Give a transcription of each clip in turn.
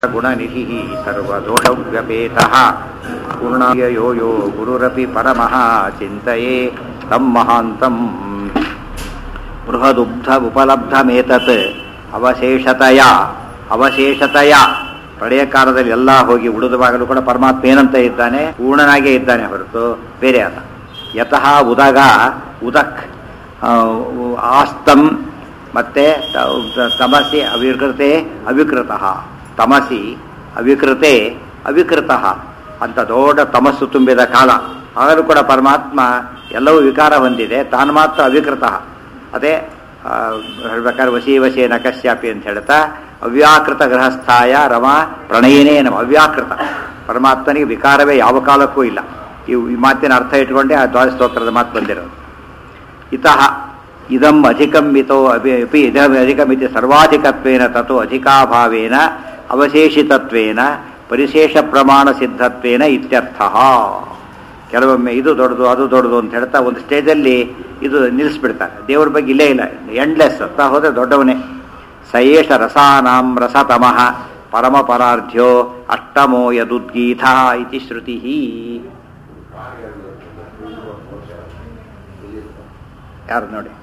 गुणनिधिः सर्वदोषव्यपेतः पूर्णाय यो यो गुरुरपि परमः चिन्तये तं महान्तम् ಬೃಹದುಗ್ಧವುಪಲಬ್ಧಮೇತತ್ ಅವಶೇಷತೆಯ ಅವಶೇಷತೆಯ ಪ್ರಳಯ ಕಾಲದಲ್ಲಿ ಎಲ್ಲ ಹೋಗಿ ಉಳಿದುವಾಗಲೂ ಕೂಡ ಪರಮಾತ್ಮ ಏನಂತ ಇದ್ದಾನೆ ಪೂರ್ಣನಾಗೇ ಇದ್ದಾನೆ ಹೊರತು ಬೇರೆ ಅಲ್ಲ ಯತಃ ಉದಗ ಉದಕ್ ಆ, ಆಸ್ತಂ ಮತ್ತೆ ತ- ತಮಸಿ ಅವಿಕೃತೆ ಅವಿಕೃತ ತಮಸಿ ಅವಿಕೃತೆ ಅವಿಕೃತ ಅಂತ ದೊಡ್ಡ ತಮಸ್ಸು ತುಂಬಿದ ಕಾಲ ಆಗಲೂ ಕೂಡ ಪರಮಾತ್ಮ ಎಲ್ಲವೂ ವಿಕಾರ ಹೊಂದಿದೆ ತಾನು ಮಾತ್ರ ಅವಿಕೃತ ಅದೇ ಆ, ಹೇಳ್ಬೇಕಾದ್ರೆ ವಸಿ ವಸಿ ನಕಶ್ಯಾಪಿ ಅಂತ ಹೇಳ್ತಾ ಅವ್ಯಾಕೃತ ಗೃಹಸ್ಥಾಯ ರಮ ಪ್ರಣಯಿನೇ ನಮ ಅವ್ಯಾಕೃತ ಪರಮಾತ್ಮನಿಗೆ ವಿಕಾರವೇ ಯಾವ ಕಾಲಕ್ಕೂ ಇಲ್ಲ ಈ ಈ ಮಾತಿನ ಅರ್ಥ ಇಟ್ಕೊಂಡೇ ಆ ದ್ವಾದ ಸ್ತೋತ್ರದ ಮಾತು ಬಂದಿರೋದು ಇತಃ ಇದಂ ಅಧಿಕಂ ಮಿತೋ ಅಪಿ ಅಪಿ ಇದಂ ಅಧಿಕಮಿತಿ ಸರ್ವಾಧಿಕತ್ವೇನ ತಥೋ ಅಧಿಕಾಭಾವೇನ ಅವಶೇಷಿತತ್ವೇನ ಪರಿಶೇಷ ಪ್ರಮಾಣ ಸಿದ್ಧತ್ವೇನ ಇತ್ಯರ್ಥ ಕೆಲವೊಮ್ಮೆ ಇದು ದೊಡ್ಡದು ಅದು ದೊಡ್ಡದು ಅಂತ ಹೇಳ್ತಾ ಒಂದು ಸ್ಟೇಜಲ್ಲಿ ಇದು ನಿಲ್ಲಿಸ್ಬಿಡ್ತಾರೆ ದೇವ್ರ ಬಗ್ಗೆ ಇಲ್ಲೇ ಇಲ್ಲ ಎಂಡ್ಲೆಸ್ ಅಂತ ಹೋದ್ರೆ ದೊಡ್ಡವನೇ ಸಯೇಷ ರಸಾನಾಂ ರಸತಮಃ ಪರಮ ಪರಾರ್ಧ್ಯ ಅಷ್ಟಮೋ ಯದುದ್ಗೀತ ಇತಿ ಶ್ರುತಿ ಯಾರು ನೋಡಿ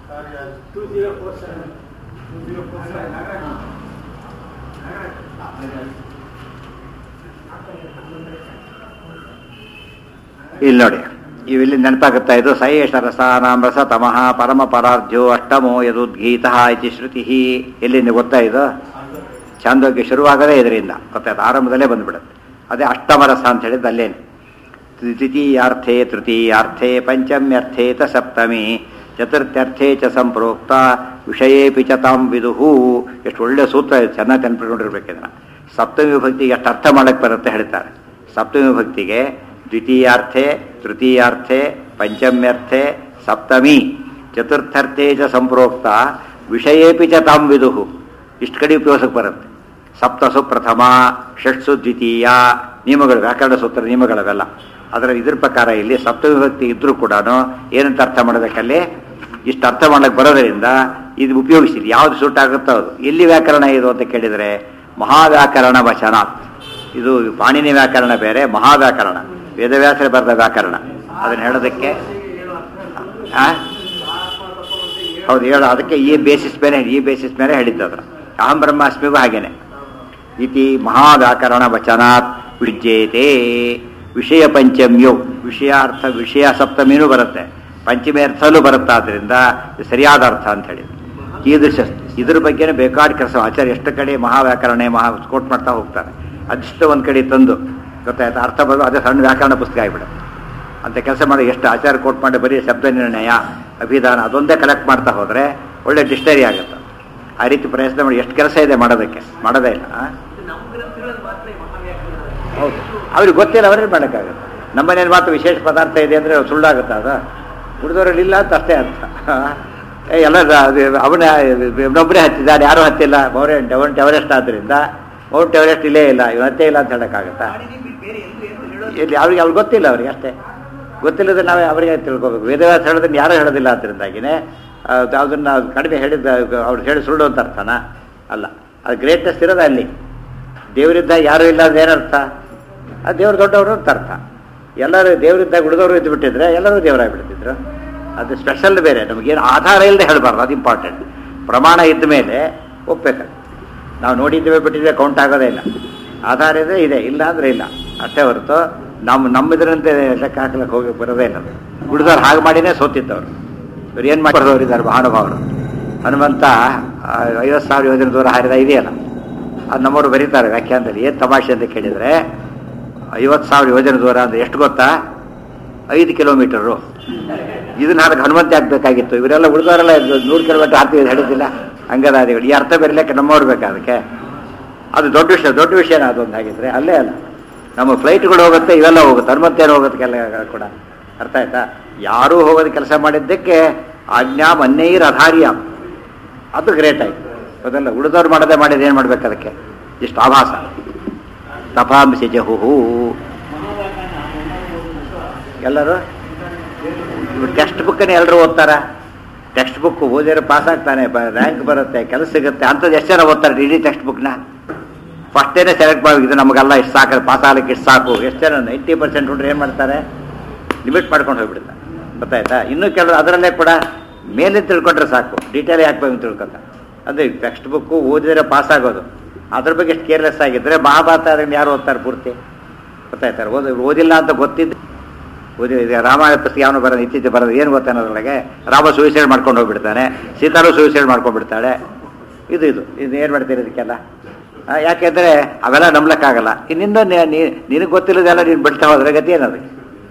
ಇಲ್ಲಿ ನೋಡಿ ಇವಿಲ್ಲಿ ನೆನಪಾಗುತ್ತಾ ಇದು ಸಯೇಷ ರಸಾನಾಂ ರಸ ತಮಃ ಪರಮ ಪರಾರ್ಧ್ಯ ಅಷ್ಟಮೋ ಯದುದ್ಗೀತ ಇತಿ ಶ್ರುತಿ ಎಲ್ಲಿಂದ ಗೊತ್ತಾ ಇದು ಚಾಂದೋಗ್ಯ ಶುರುವಾಗದೇ ಇದರಿಂದ ಗೊತ್ತಾಯ್ತು ಆರಂಭದಲ್ಲೇ ಬಂದ್ಬಿಡುತ್ತೆ ಅದೇ ಅಷ್ಟಮ ರಸ ಅಂತ ಹೇಳಿದ್ದು ಅಲ್ಲೇನೆ ದ್ವಿತೀಯಾರ್ಥೆ ತೃತೀಯಾರ್ಥೆ ಪಂಚಮ್ಯರ್ಥೆ ತ ಸಪ್ತಮಿ ಚತುರ್ಥ್ಯರ್ಥೆ ಚ ಸಂಪ್ರೋಕ್ತ ವಿಷಯೇಪಿ ಚ ತಾಂ ವಿದುಹು ಎಷ್ಟು ಒಳ್ಳೆ ಸೂತ್ರ ಇದೆ ಚೆನ್ನಾಗಿ ನೆನ್ಪಿಟ್ಕೊಂಡಿರ್ಬೇಕಿದ್ರೆ ಸಪ್ತಮಿ ವಿಭಕ್ತಿಗೆ ಎಷ್ಟು ಅರ್ಥ ಮಾಡಕ್ಕೆ ಬರುತ್ತೆ ಹೇಳ್ತಾರೆ ಸಪ್ತಮಿ ವಿಭಕ್ತಿಗೆ ದ್ವಿತೀಯಾರ್ಥೆ ತೃತೀಯಾರ್ಥೆ ಪಂಚಮ್ಯರ್ಥೆ ಸಪ್ತಮಿ ಚತುರ್ಥರ್ಥೆ ಚ ಸಂಪ್ರೋಕ್ತ ವಿಷಯೇಪಿ ಚ ತಾಂ ವಿದುಹು ಇಷ್ಟು ಕಡೆ ಉಪಯೋಗಕ್ಕೆ ಬರುತ್ತೆ ಸಪ್ತಸು ಪ್ರಥಮ ಷಟ್ಸು ದ್ವಿತೀಯ ನಿಯಮಗಳು ವ್ಯಾಕರಣ ಸೂತ್ರ ನಿಯಮಗಳವೆಲ್ಲ ಅದರ ಇದ್ರ ಪ್ರಕಾರ ಇಲ್ಲಿ ಸಪ್ತವಿಭಕ್ತಿ ಇದ್ರೂ ಕೂಡ ಏನಂತ ಅರ್ಥ ಮಾಡಬೇಕಲ್ಲಿ ಇಷ್ಟು ಅರ್ಥ ಮಾಡಕ್ಕೆ ಬರೋದರಿಂದ ಇದು ಉಪಯೋಗಿಸಿದೆ ಯಾವ್ದು ಸೂಟ್ ಆಗುತ್ತೋ ಅದು ಎಲ್ಲಿ ವ್ಯಾಕರಣ ಇದು ಅಂತ ಕೇಳಿದರೆ ಮಹಾವ್ಯಾಕರಣ ವಚನ ಇದು ಪಾಣಿನಿ ವ್ಯಾಕರಣ ಬೇರೆ ಮಹಾವ್ಯಾಕರಣ ವೇದವ್ಯಾಸರ ಬರೆದ ವ್ಯಾಕರಣ ಅದನ್ನ ಹೇಳೋದಕ್ಕೆ ಆ? ಹೌದು ಹೇಳು ಅದಕ್ಕೆ ಈ ಬೇಸಿಸ್ ಮೇಲೆ ಈ ಬೇಸಿಸ್ ಮೇಲೆ ಹೇಳಿದ್ದು ಅದರ ಅಹಂ ಬ್ರಹ್ಮಾಸ್ಮಿಗೂ ಹಾಗೇನೆ ಇತಿ ಮಹಾವ್ಯಾಕರಣ ವಚನಾತ್ ವಿಜ್ಯೇತೆ ವಿಷಯ ಪಂಚಮ್ಯೋ ವಿಷಯಾರ್ಥ ವಿಷಯ ಸಪ್ತಮಿನೂ ಬರುತ್ತೆ ಪಂಚಮಿ ಅರ್ಥಲ್ಲೂ ಬರುತ್ತೆ ಆದ್ದರಿಂದ ಇದು ಸರಿಯಾದ ಅರ್ಥ ಅಂತ ಹೇಳಿ ಕೀದೃಶ ಇದ್ರ ಬಗ್ಗೆನೇ ಬೇಕಾದ ಕೆಲಸ ಆಚಾರ್ಯ ಎಷ್ಟು ಕಡೆ ಮಹಾವ್ಯಾಕರಣ ಮಹಾ ಕೋಟ್ ಮಾಡ್ತಾ ಹೋಗ್ತಾರೆ ಅದಿಷ್ಟು ಒಂದು ಕಡೆ ತಂದು ಗೊತ್ತಾಯ್ತು ಅರ್ಥ ಬರೋ ಅದೇ ಸಣ್ಣ ವ್ಯಾಕರಣ ಪುಸ್ತಕ ಆಗಿಬಿಡುತ್ತೆ ಅಂತ ಕೆಲಸ ಮಾಡಿ ಎಷ್ಟು ಆಚಾರ ಕೋಟ್ ಮಾಡಿ ಬರೀ ಶಬ್ದ ನಿರ್ಣಯ ಅಭಿಧಾನ ಅದೊಂದೇ ಕಲೆಕ್ಟ್ ಮಾಡ್ತಾ ಹೋದರೆ ಒಳ್ಳೆ ಡಿಕ್ಷನರಿ ಆಗುತ್ತೆ ಆ ರೀತಿ ಪ್ರಯತ್ನ ಮಾಡಿ ಎಷ್ಟು ಕೆಲಸ ಇದೆ ಮಾಡೋದಕ್ಕೆ ಮಾಡೋದೇ ಇಲ್ಲ ಆ? ಹೌದು ಅವ್ರಿಗೆ ಗೊತ್ತಿಲ್ಲ ಅವರೇ ಮಾಡೋಕ್ಕಾಗುತ್ತೆ ನಮ್ಮನೇಲಿ ಮಾತ್ರ ವಿಶೇಷ ಪದಾರ್ಥ ಇದೆ ಅಂದರೆ ಸುಳ್ಳಾಗುತ್ತೆ ಅದು ಉಳಿದವರಲ್ಲಿ ಇಲ್ಲ ಅಂತ ಅಷ್ಟೇ ಅರ್ಥ ಏ, ಎಲ್ಲ ಅದು ಅವನ ಇನ್ನೊಬ್ಬರೇ ಹತ್ತಿದ್ದಾನೆ ಯಾರೂ ಹತ್ತಿಲ್ಲ ಮೌಂಟ್ ಮೌಂಟ್ ಎವರೆಸ್ಟ್ ಆದ್ದರಿಂದ ಮೌಂಟ್ ಎವರೆಸ್ಟ್ ಇಲ್ಲೇ ಇಲ್ಲ ಇವ್ ಹತ್ತೇ ಇಲ್ಲ ಅಂತ ಹೇಳೋಕ್ಕಾಗತ್ತಾ ಇಲ್ಲಿ ಅವ್ರಿಗೆ ಅವ್ರಿಗೆ ಗೊತ್ತಿಲ್ಲ ಅವ್ರಿಗೆ ಅಷ್ಟೇ ಗೊತ್ತಿಲ್ಲದ್ರೆ ನಾವೇ ಅವರಿಗೆ ತಿಳ್ಕೊಬೇಕು ವೇದವ್ಯಾಸ ಹೇಳೋದನ್ನ ಯಾರೂ ಹೇಳೋದಿಲ್ಲ ಅದರಿಂದಾಗಿನೇ ಅದನ್ನ ಕಡಿಮೆ ಹೇಳಿದ್ದ ಅವ್ರು ಹೇಳಿ ಸುಳ್ಳು ಅಂತ ಅರ್ಥನಾ ಅಲ್ಲ ಅದು ಗ್ರೇಟೆಸ್ಟ್ ಇರೋದು ಅಲ್ಲಿ ದೇವರಿದ್ದ ಯಾರೂ ಇಲ್ಲ ಅಂದ್ರೆ ಏನರ್ಥ ಆ ದೇವ್ರು ದೊಡ್ಡವರು ಅಂತ ಅರ್ಥ ಎಲ್ಲರೂ ದೇವರಿದ್ದಾಗ ಉಳಿದವರು ಇದ್ದು ಬಿಟ್ಟಿದ್ರೆ ಎಲ್ಲರೂ ದೇವರಾಗಿ ಬಿಡ್ತಿದ್ರು ಅದು ಸ್ಪೆಷಲ್ ಬೇರೆ ನಮಗೇನು ಆಧಾರ ಇಲ್ಲದೆ ಹೇಳಬಾರ್ದು ಅದು ಇಂಪಾರ್ಟೆಂಟ್ ಪ್ರಮಾಣ ಇದ್ದ ಮೇಲೆ ಒಪ್ಬೇಕಾಗ್ತದೆ ನಾವು ನೋಡಿದ್ದೇವೆ ಬಿಟ್ಟಿದ್ರೆ ಕೌಂಟ್ ಆಗೋದೇ ಇಲ್ಲ ಆಧಾರ ಇದೆ ಇದೆ ಇಲ್ಲ ಅಂದ್ರೆ ಇಲ್ಲ ಅಷ್ಟೇ ಹೊರತು ನಮ್ಮ ನಮ್ಮಿದ್ರಂತೆ ಲೆಕ್ಕ ಹಾಕ್ಲಿಕ್ಕೆ ಹೋಗಿ ಬರೋದೇ ಇಲ್ಲ ಉಳಿದವ್ರು ಹಾಗೆ ಮಾಡಿನೇ ಸೋತಿದ್ದವರು ಇವ್ರು ಏನು ಮಾಡಿದವರು ಇದ್ದಾರೆ ಮಹಾನುಭಾವರು ಹನುಮಂತ ಆ, ಐವತ್ತು ಸಾವಿರ ಯೋಜನೆ ದೂರ ಹಾರಿದ ಇದೆಯಲ್ಲ ಅದು ನಮ್ಮವರು ಬರೀತಾರೆ ವ್ಯಾಖ್ಯಾನದಲ್ಲಿ ಏನು ತಮಾಷೆ ಅಂತ ಕೇಳಿದರೆ ಐವತ್ತು ಸಾವಿರ ಯೋಜನೆ ದೂರ ಅಂದರೆ ಎಷ್ಟು ಗೊತ್ತಾ ಐದು ಕಿಲೋಮೀಟರು ಇದನ್ನ ಹಾಗೆ ಹನುಮಂತ ಆಗ್ಬೇಕಾಗಿತ್ತು ಇವರೆಲ್ಲ ಉಳಿದವರೆಲ್ಲ ನೂರು ಕಿಲೋಮೀಟರ್ ಹಾಕ್ತೀವಿ ಅಂತ ಹೇಳಿದ್ದಿಲ್ಲ ಅಂಗದಾದಿಗಳು ಈ ಅರ್ಥ ಬರಲಿಕ್ಕೆ ನಮ್ಮವ್ರು ಬೇಕಾ ಅದಕ್ಕೆ ಅದು ದೊಡ್ಡ ವಿಷಯ ದೊಡ್ಡ ವಿಷಯನ ಅದೊಂದು ಹಾಗಿದ್ರೆ ಅಲ್ಲೇ ಅಲ್ಲ ನಮ್ಮ ಫ್ಲೈಟ್ಗಳು ಹೋಗುತ್ತೆ ಇವೆಲ್ಲ ಹೋಗುತ್ತೆ ಹನುಮಂತ ಏನು ಹೋಗುತ್ತೆ ಕೆಲ ಕೂಡ ಅರ್ಥ ಆಯ್ತಾ ಯಾರೂ ಹೋಗೋದು ಕೆಲಸ ಮಾಡಿದ್ದಕ್ಕೆ ಆಜ್ಞಾ ಮನ್ನೈರ್ ಅಧಾರ್ಯ ಅದು ಗ್ರೇಟ್ ಆಯ್ತು ಅದಲ್ಲ ಉಳಿದವ್ರು ಮಾಡದೆ ಮಾಡಿದ ಏನು ಮಾಡ್ಬೇಕು ಅದಕ್ಕೆ ಇಷ್ಟು ಆಭಾಸ ತಪಾಂಸಿ ಜಹುಹು ಎಲ್ಲರೂ ಟೆಕ್ಸ್ಟ್ ಬುಕ್ಕನ್ನೇ ಎಲ್ಲರೂ ಓದ್ತಾರ ಟೆಕ್ಸ್ಟ್ ಬುಕ್ ಓದಿದ್ರೆ ಪಾಸ್ ಆಗ್ತಾನೆ ರ್ಯಾಂಕ್ ಬರುತ್ತೆ ಕೆಲಸ ಸಿಗುತ್ತೆ ಅಂಥದ್ದು ಎಷ್ಟು ಜನ ಓದ್ತಾರೆ ಇಡೀ ಟೆಕ್ಸ್ಟ್ ಬುಕ್ನ ಫಸ್ಟೇನೆ ಸೆಲೆಕ್ಟ್ ಮಾಡಿದ್ದು ನಮಗೆಲ್ಲ ಇಷ್ಟು ಸಾಕು ಪಾಸ್ ಆಗ್ಲಿಕ್ಕೆ ಇಷ್ಟು ಸಾಕು ಎಷ್ಟು ಜನ ನೈಂಟಿ ಪರ್ಸೆಂಟ್ ಹುಡ್ರು ಏನು ಮಾಡ್ತಾರೆ ಲಿಮಿಟ್ ಮಾಡ್ಕೊಂಡು ಹೋಗ್ಬಿಡ್ತಾರೆ ಗೊತ್ತಾಯ್ತಾ ಇನ್ನೂ ಕೆಲವರು ಅದರಲ್ಲೇ ಕೂಡ ಮೇಲೆ ತಿಳ್ಕೊಂಡ್ರೆ ಸಾಕು ಡೀಟೇಲ್ ಯಾಕೆ ತಿಳ್ಕೊತ ಅಂದರೆ ಟೆಕ್ಸ್ಟ್ ಬುಕ್ಕು ಓದಿದ್ರೆ ಪಾಸ್ ಆಗೋದು ಅದ್ರ ಬಗ್ಗೆ ಎಷ್ಟು ಕೇರ್ಲೆಸ್ ಆಗಿದ್ದರೆ ಮಹಾಭಾರತ ಅದನ್ನು ಯಾರು ಓದ್ತಾರೆ ಪೂರ್ತಿ ಗೊತ್ತಾಯ್ತಾರೆ ಓದಿ ಓದಿಲ್ಲ ಅಂತ ಗೊತ್ತಿದ್ದು ಓದಿ ಈಗ ರಾಮಾಯಣ ಪುಸ್ತಕ ಯಾವನು ಬರೋದು ಇತ್ತೀಚೆ ಬರೋದು ಏನು ಗೊತ್ತಾನೆ ಅದರೊಳಗೆ ರಾಮ ಸೂಸೈಡ್ ಮಾಡ್ಕೊಂಡು ಹೋಗ್ಬಿಡ್ತಾನೆ ಸೀತಾರು ಸೂಸೈಡ್ ಮಾಡ್ಕೊಂಡು ಬಿಡ್ತಾಳೆ ಇದು ಇದು ಇದು ಏನು ಮಾಡ್ತೀರಿ ಇದಕ್ಕೆಲ್ಲ ಆ, ಯಾಕೆಂದ್ರೆ ಅವೆಲ್ಲ ನಂಬ್ಲಕ್ಕಾಗಲ್ಲ ಇನ್ನಿಂದ ನಿನಗೆ ಗೊತ್ತಿಲ್ಲದೆಲ್ಲ ನೀನು ಬಿಡ್ತಾ ಹೋದ್ರೆ ಗತಿ ಏನದು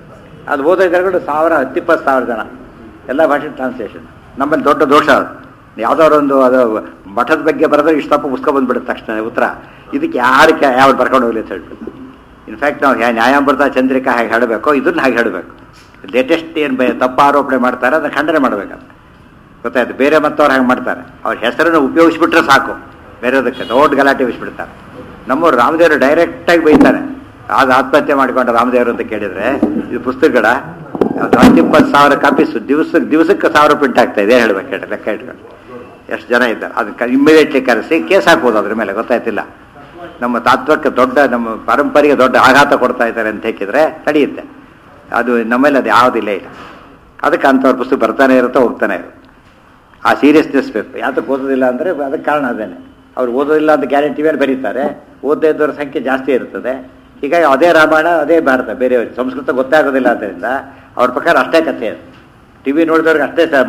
ಅದು ಓದೋ ಜನಗಳು ಸಾವಿರ ಹತ್ತಿಪ್ಪತ್ತು ಸಾವಿರ ಜನ ಎಲ್ಲ ಭಾಷೆ ಟ್ರಾನ್ಸ್ಲೇಷನ್ ನಮ್ಮಲ್ಲಿ ದೊಡ್ಡ ದೋಷ ಅದು ಯಾವುದಾದ್ರು ಒಂದು ಅದು ಮಠದ ಬಗ್ಗೆ ಬರೆದ್ರೆ ಇಷ್ಟಪ್ಪ ಪುಸ್ತಕ ಬಂದ್ಬಿಡುತ್ತೆ ತಕ್ಷಣ ಉತ್ತರ ಇದಕ್ಕೆ ಯಾರಕ್ಕೆ ಯಾವ ಬರ್ಕೊಂಡು ಹೋಗ್ಲಿ ಅಂತ ಹೇಳ್ಬಿಟ್ಟು ಇನ್ಫ್ಯಾಕ್ಟ್ ನಾವು ಯಾ- ನ್ಯಾಯಾಮೃತ ಚಂದ್ರಿಕಾ ಹೇಗೆ ಹೇಳಬೇಕು ಇದನ್ನ ಹಾಗೆ ಹೇಳಬೇಕು ಲೇಟೆಸ್ಟ್ ಏನು ಬೆ ತಪ್ಪು ಆರೋಪಣೆ ಮಾಡ್ತಾರೆ ಅದನ್ನ ಖಂಡನೆ ಮಾಡಬೇಕಂತ ಗೊತ್ತಾಯ್ತು ಬೇರೆ ಮತ್ತವ್ರು ಹಾಗೆ ಮಾಡ್ತಾರೆ ಅವ್ರ ಹೆಸರನ್ನು ಉಪಯೋಗಿಸ್ಬಿಟ್ರೆ ಸಾಕು ಬೇರೆದಕ್ಕೆ ದೊಡ್ಡ ಗಲಾಟೆ ಬಿಡಿಸ್ಬಿಡ್ತಾರೆ ನಮ್ಮವ್ರು ರಾಮದೇವರು ಡೈರೆಕ್ಟಾಗಿ ಬೈತಾರೆ ಅದು ಆತ್ಮಹತ್ಯೆ ಮಾಡಿಕೊಂಡ ರಾಮದೇವರು ಅಂತ ಕೇಳಿದ್ರೆ ಇದು ಪುಸ್ತಕಗಳ ಅದು ಹತ್ತಿಪ್ಪತ್ತು ಸಾವಿರ ಕಾಪೀಸ್ ದಿವಸಕ್ಕೆ ದಿವಸಕ್ಕೆ ಸಾವಿರ ಪ್ರಿಂಟ್ ಆಗ್ತಾ ಇದೆ ಹೇಳ್ಬೇಕು ಹೇಳಿ ಲೆಕ್ಕ ಇಟ್ಕೊಂಡು ಎಷ್ಟು ಜನ ಇದ್ದಾರೆ ಅದಕ್ಕೆ ಇಮ್ಮಿಡಿಯೇಟ್ಲಿ ಕರೆಸಿ ಕೇಸ್ ಹಾಕ್ಬೋದು ಅದ್ರ ಮೇಲೆ ಗೊತ್ತಾಯ್ತಿಲ್ಲ ನಮ್ಮ ತಾತ್ವಕ್ಕೆ ದೊಡ್ಡ ನಮ್ಮ ಪರಂಪರೆಗೆ ದೊಡ್ಡ ಆಘಾತ ಕೊಡ್ತಾ ಇದ್ದಾರೆ ಅಂತ ಹೇಗಿದ್ರೆ ತಡೆಯುತ್ತೆ ಅದು ನಮ್ಮಲ್ಲಿ ಅದು ಯಾವುದಿಲ್ಲ ಇಲ್ಲ ಅದಕ್ಕೆ ಅಂಥವ್ರ ಪುಸ್ತಕ ಬರ್ತಾನೆ ಇರುತ್ತೋ ಹೋಗ್ತಾನೆ ಇರುತ್ತೆ ಆ ಸೀರಿಯಸ್ನೆಸ್ ಬೇಕು ಯಾತಕ್ಕೆ ಓದೋದಿಲ್ಲ ಅಂದರೆ ಅದಕ್ಕೆ ಕಾರಣ ಅದೇನೆ ಅವ್ರು ಓದೋದಿಲ್ಲ ಅಂತ ಗ್ಯಾರಂಟಿ ಮೇಲೆ ಬರೀತಾರೆ ಓದದೇ ಇದ್ದವ್ರ ಸಂಖ್ಯೆ ಜಾಸ್ತಿ ಇರ್ತದೆ ಹೀಗಾಗಿ ಅದೇ ರಾಮಾಯಣ ಅದೇ ಭಾರತ ಬೇರೆಯವ್ರಿಗೆ ಸಂಸ್ಕೃತ ಗೊತ್ತಾಗೋದಿಲ್ಲ ಆದ್ದರಿಂದ ಅವ್ರ ಪ್ರಕಾರ ಅಷ್ಟೇ ಕಥೆ ಅದು ಟಿ ವಿ ನೋಡಿದವ್ರಿಗೆ ಅಷ್ಟೇ ಸ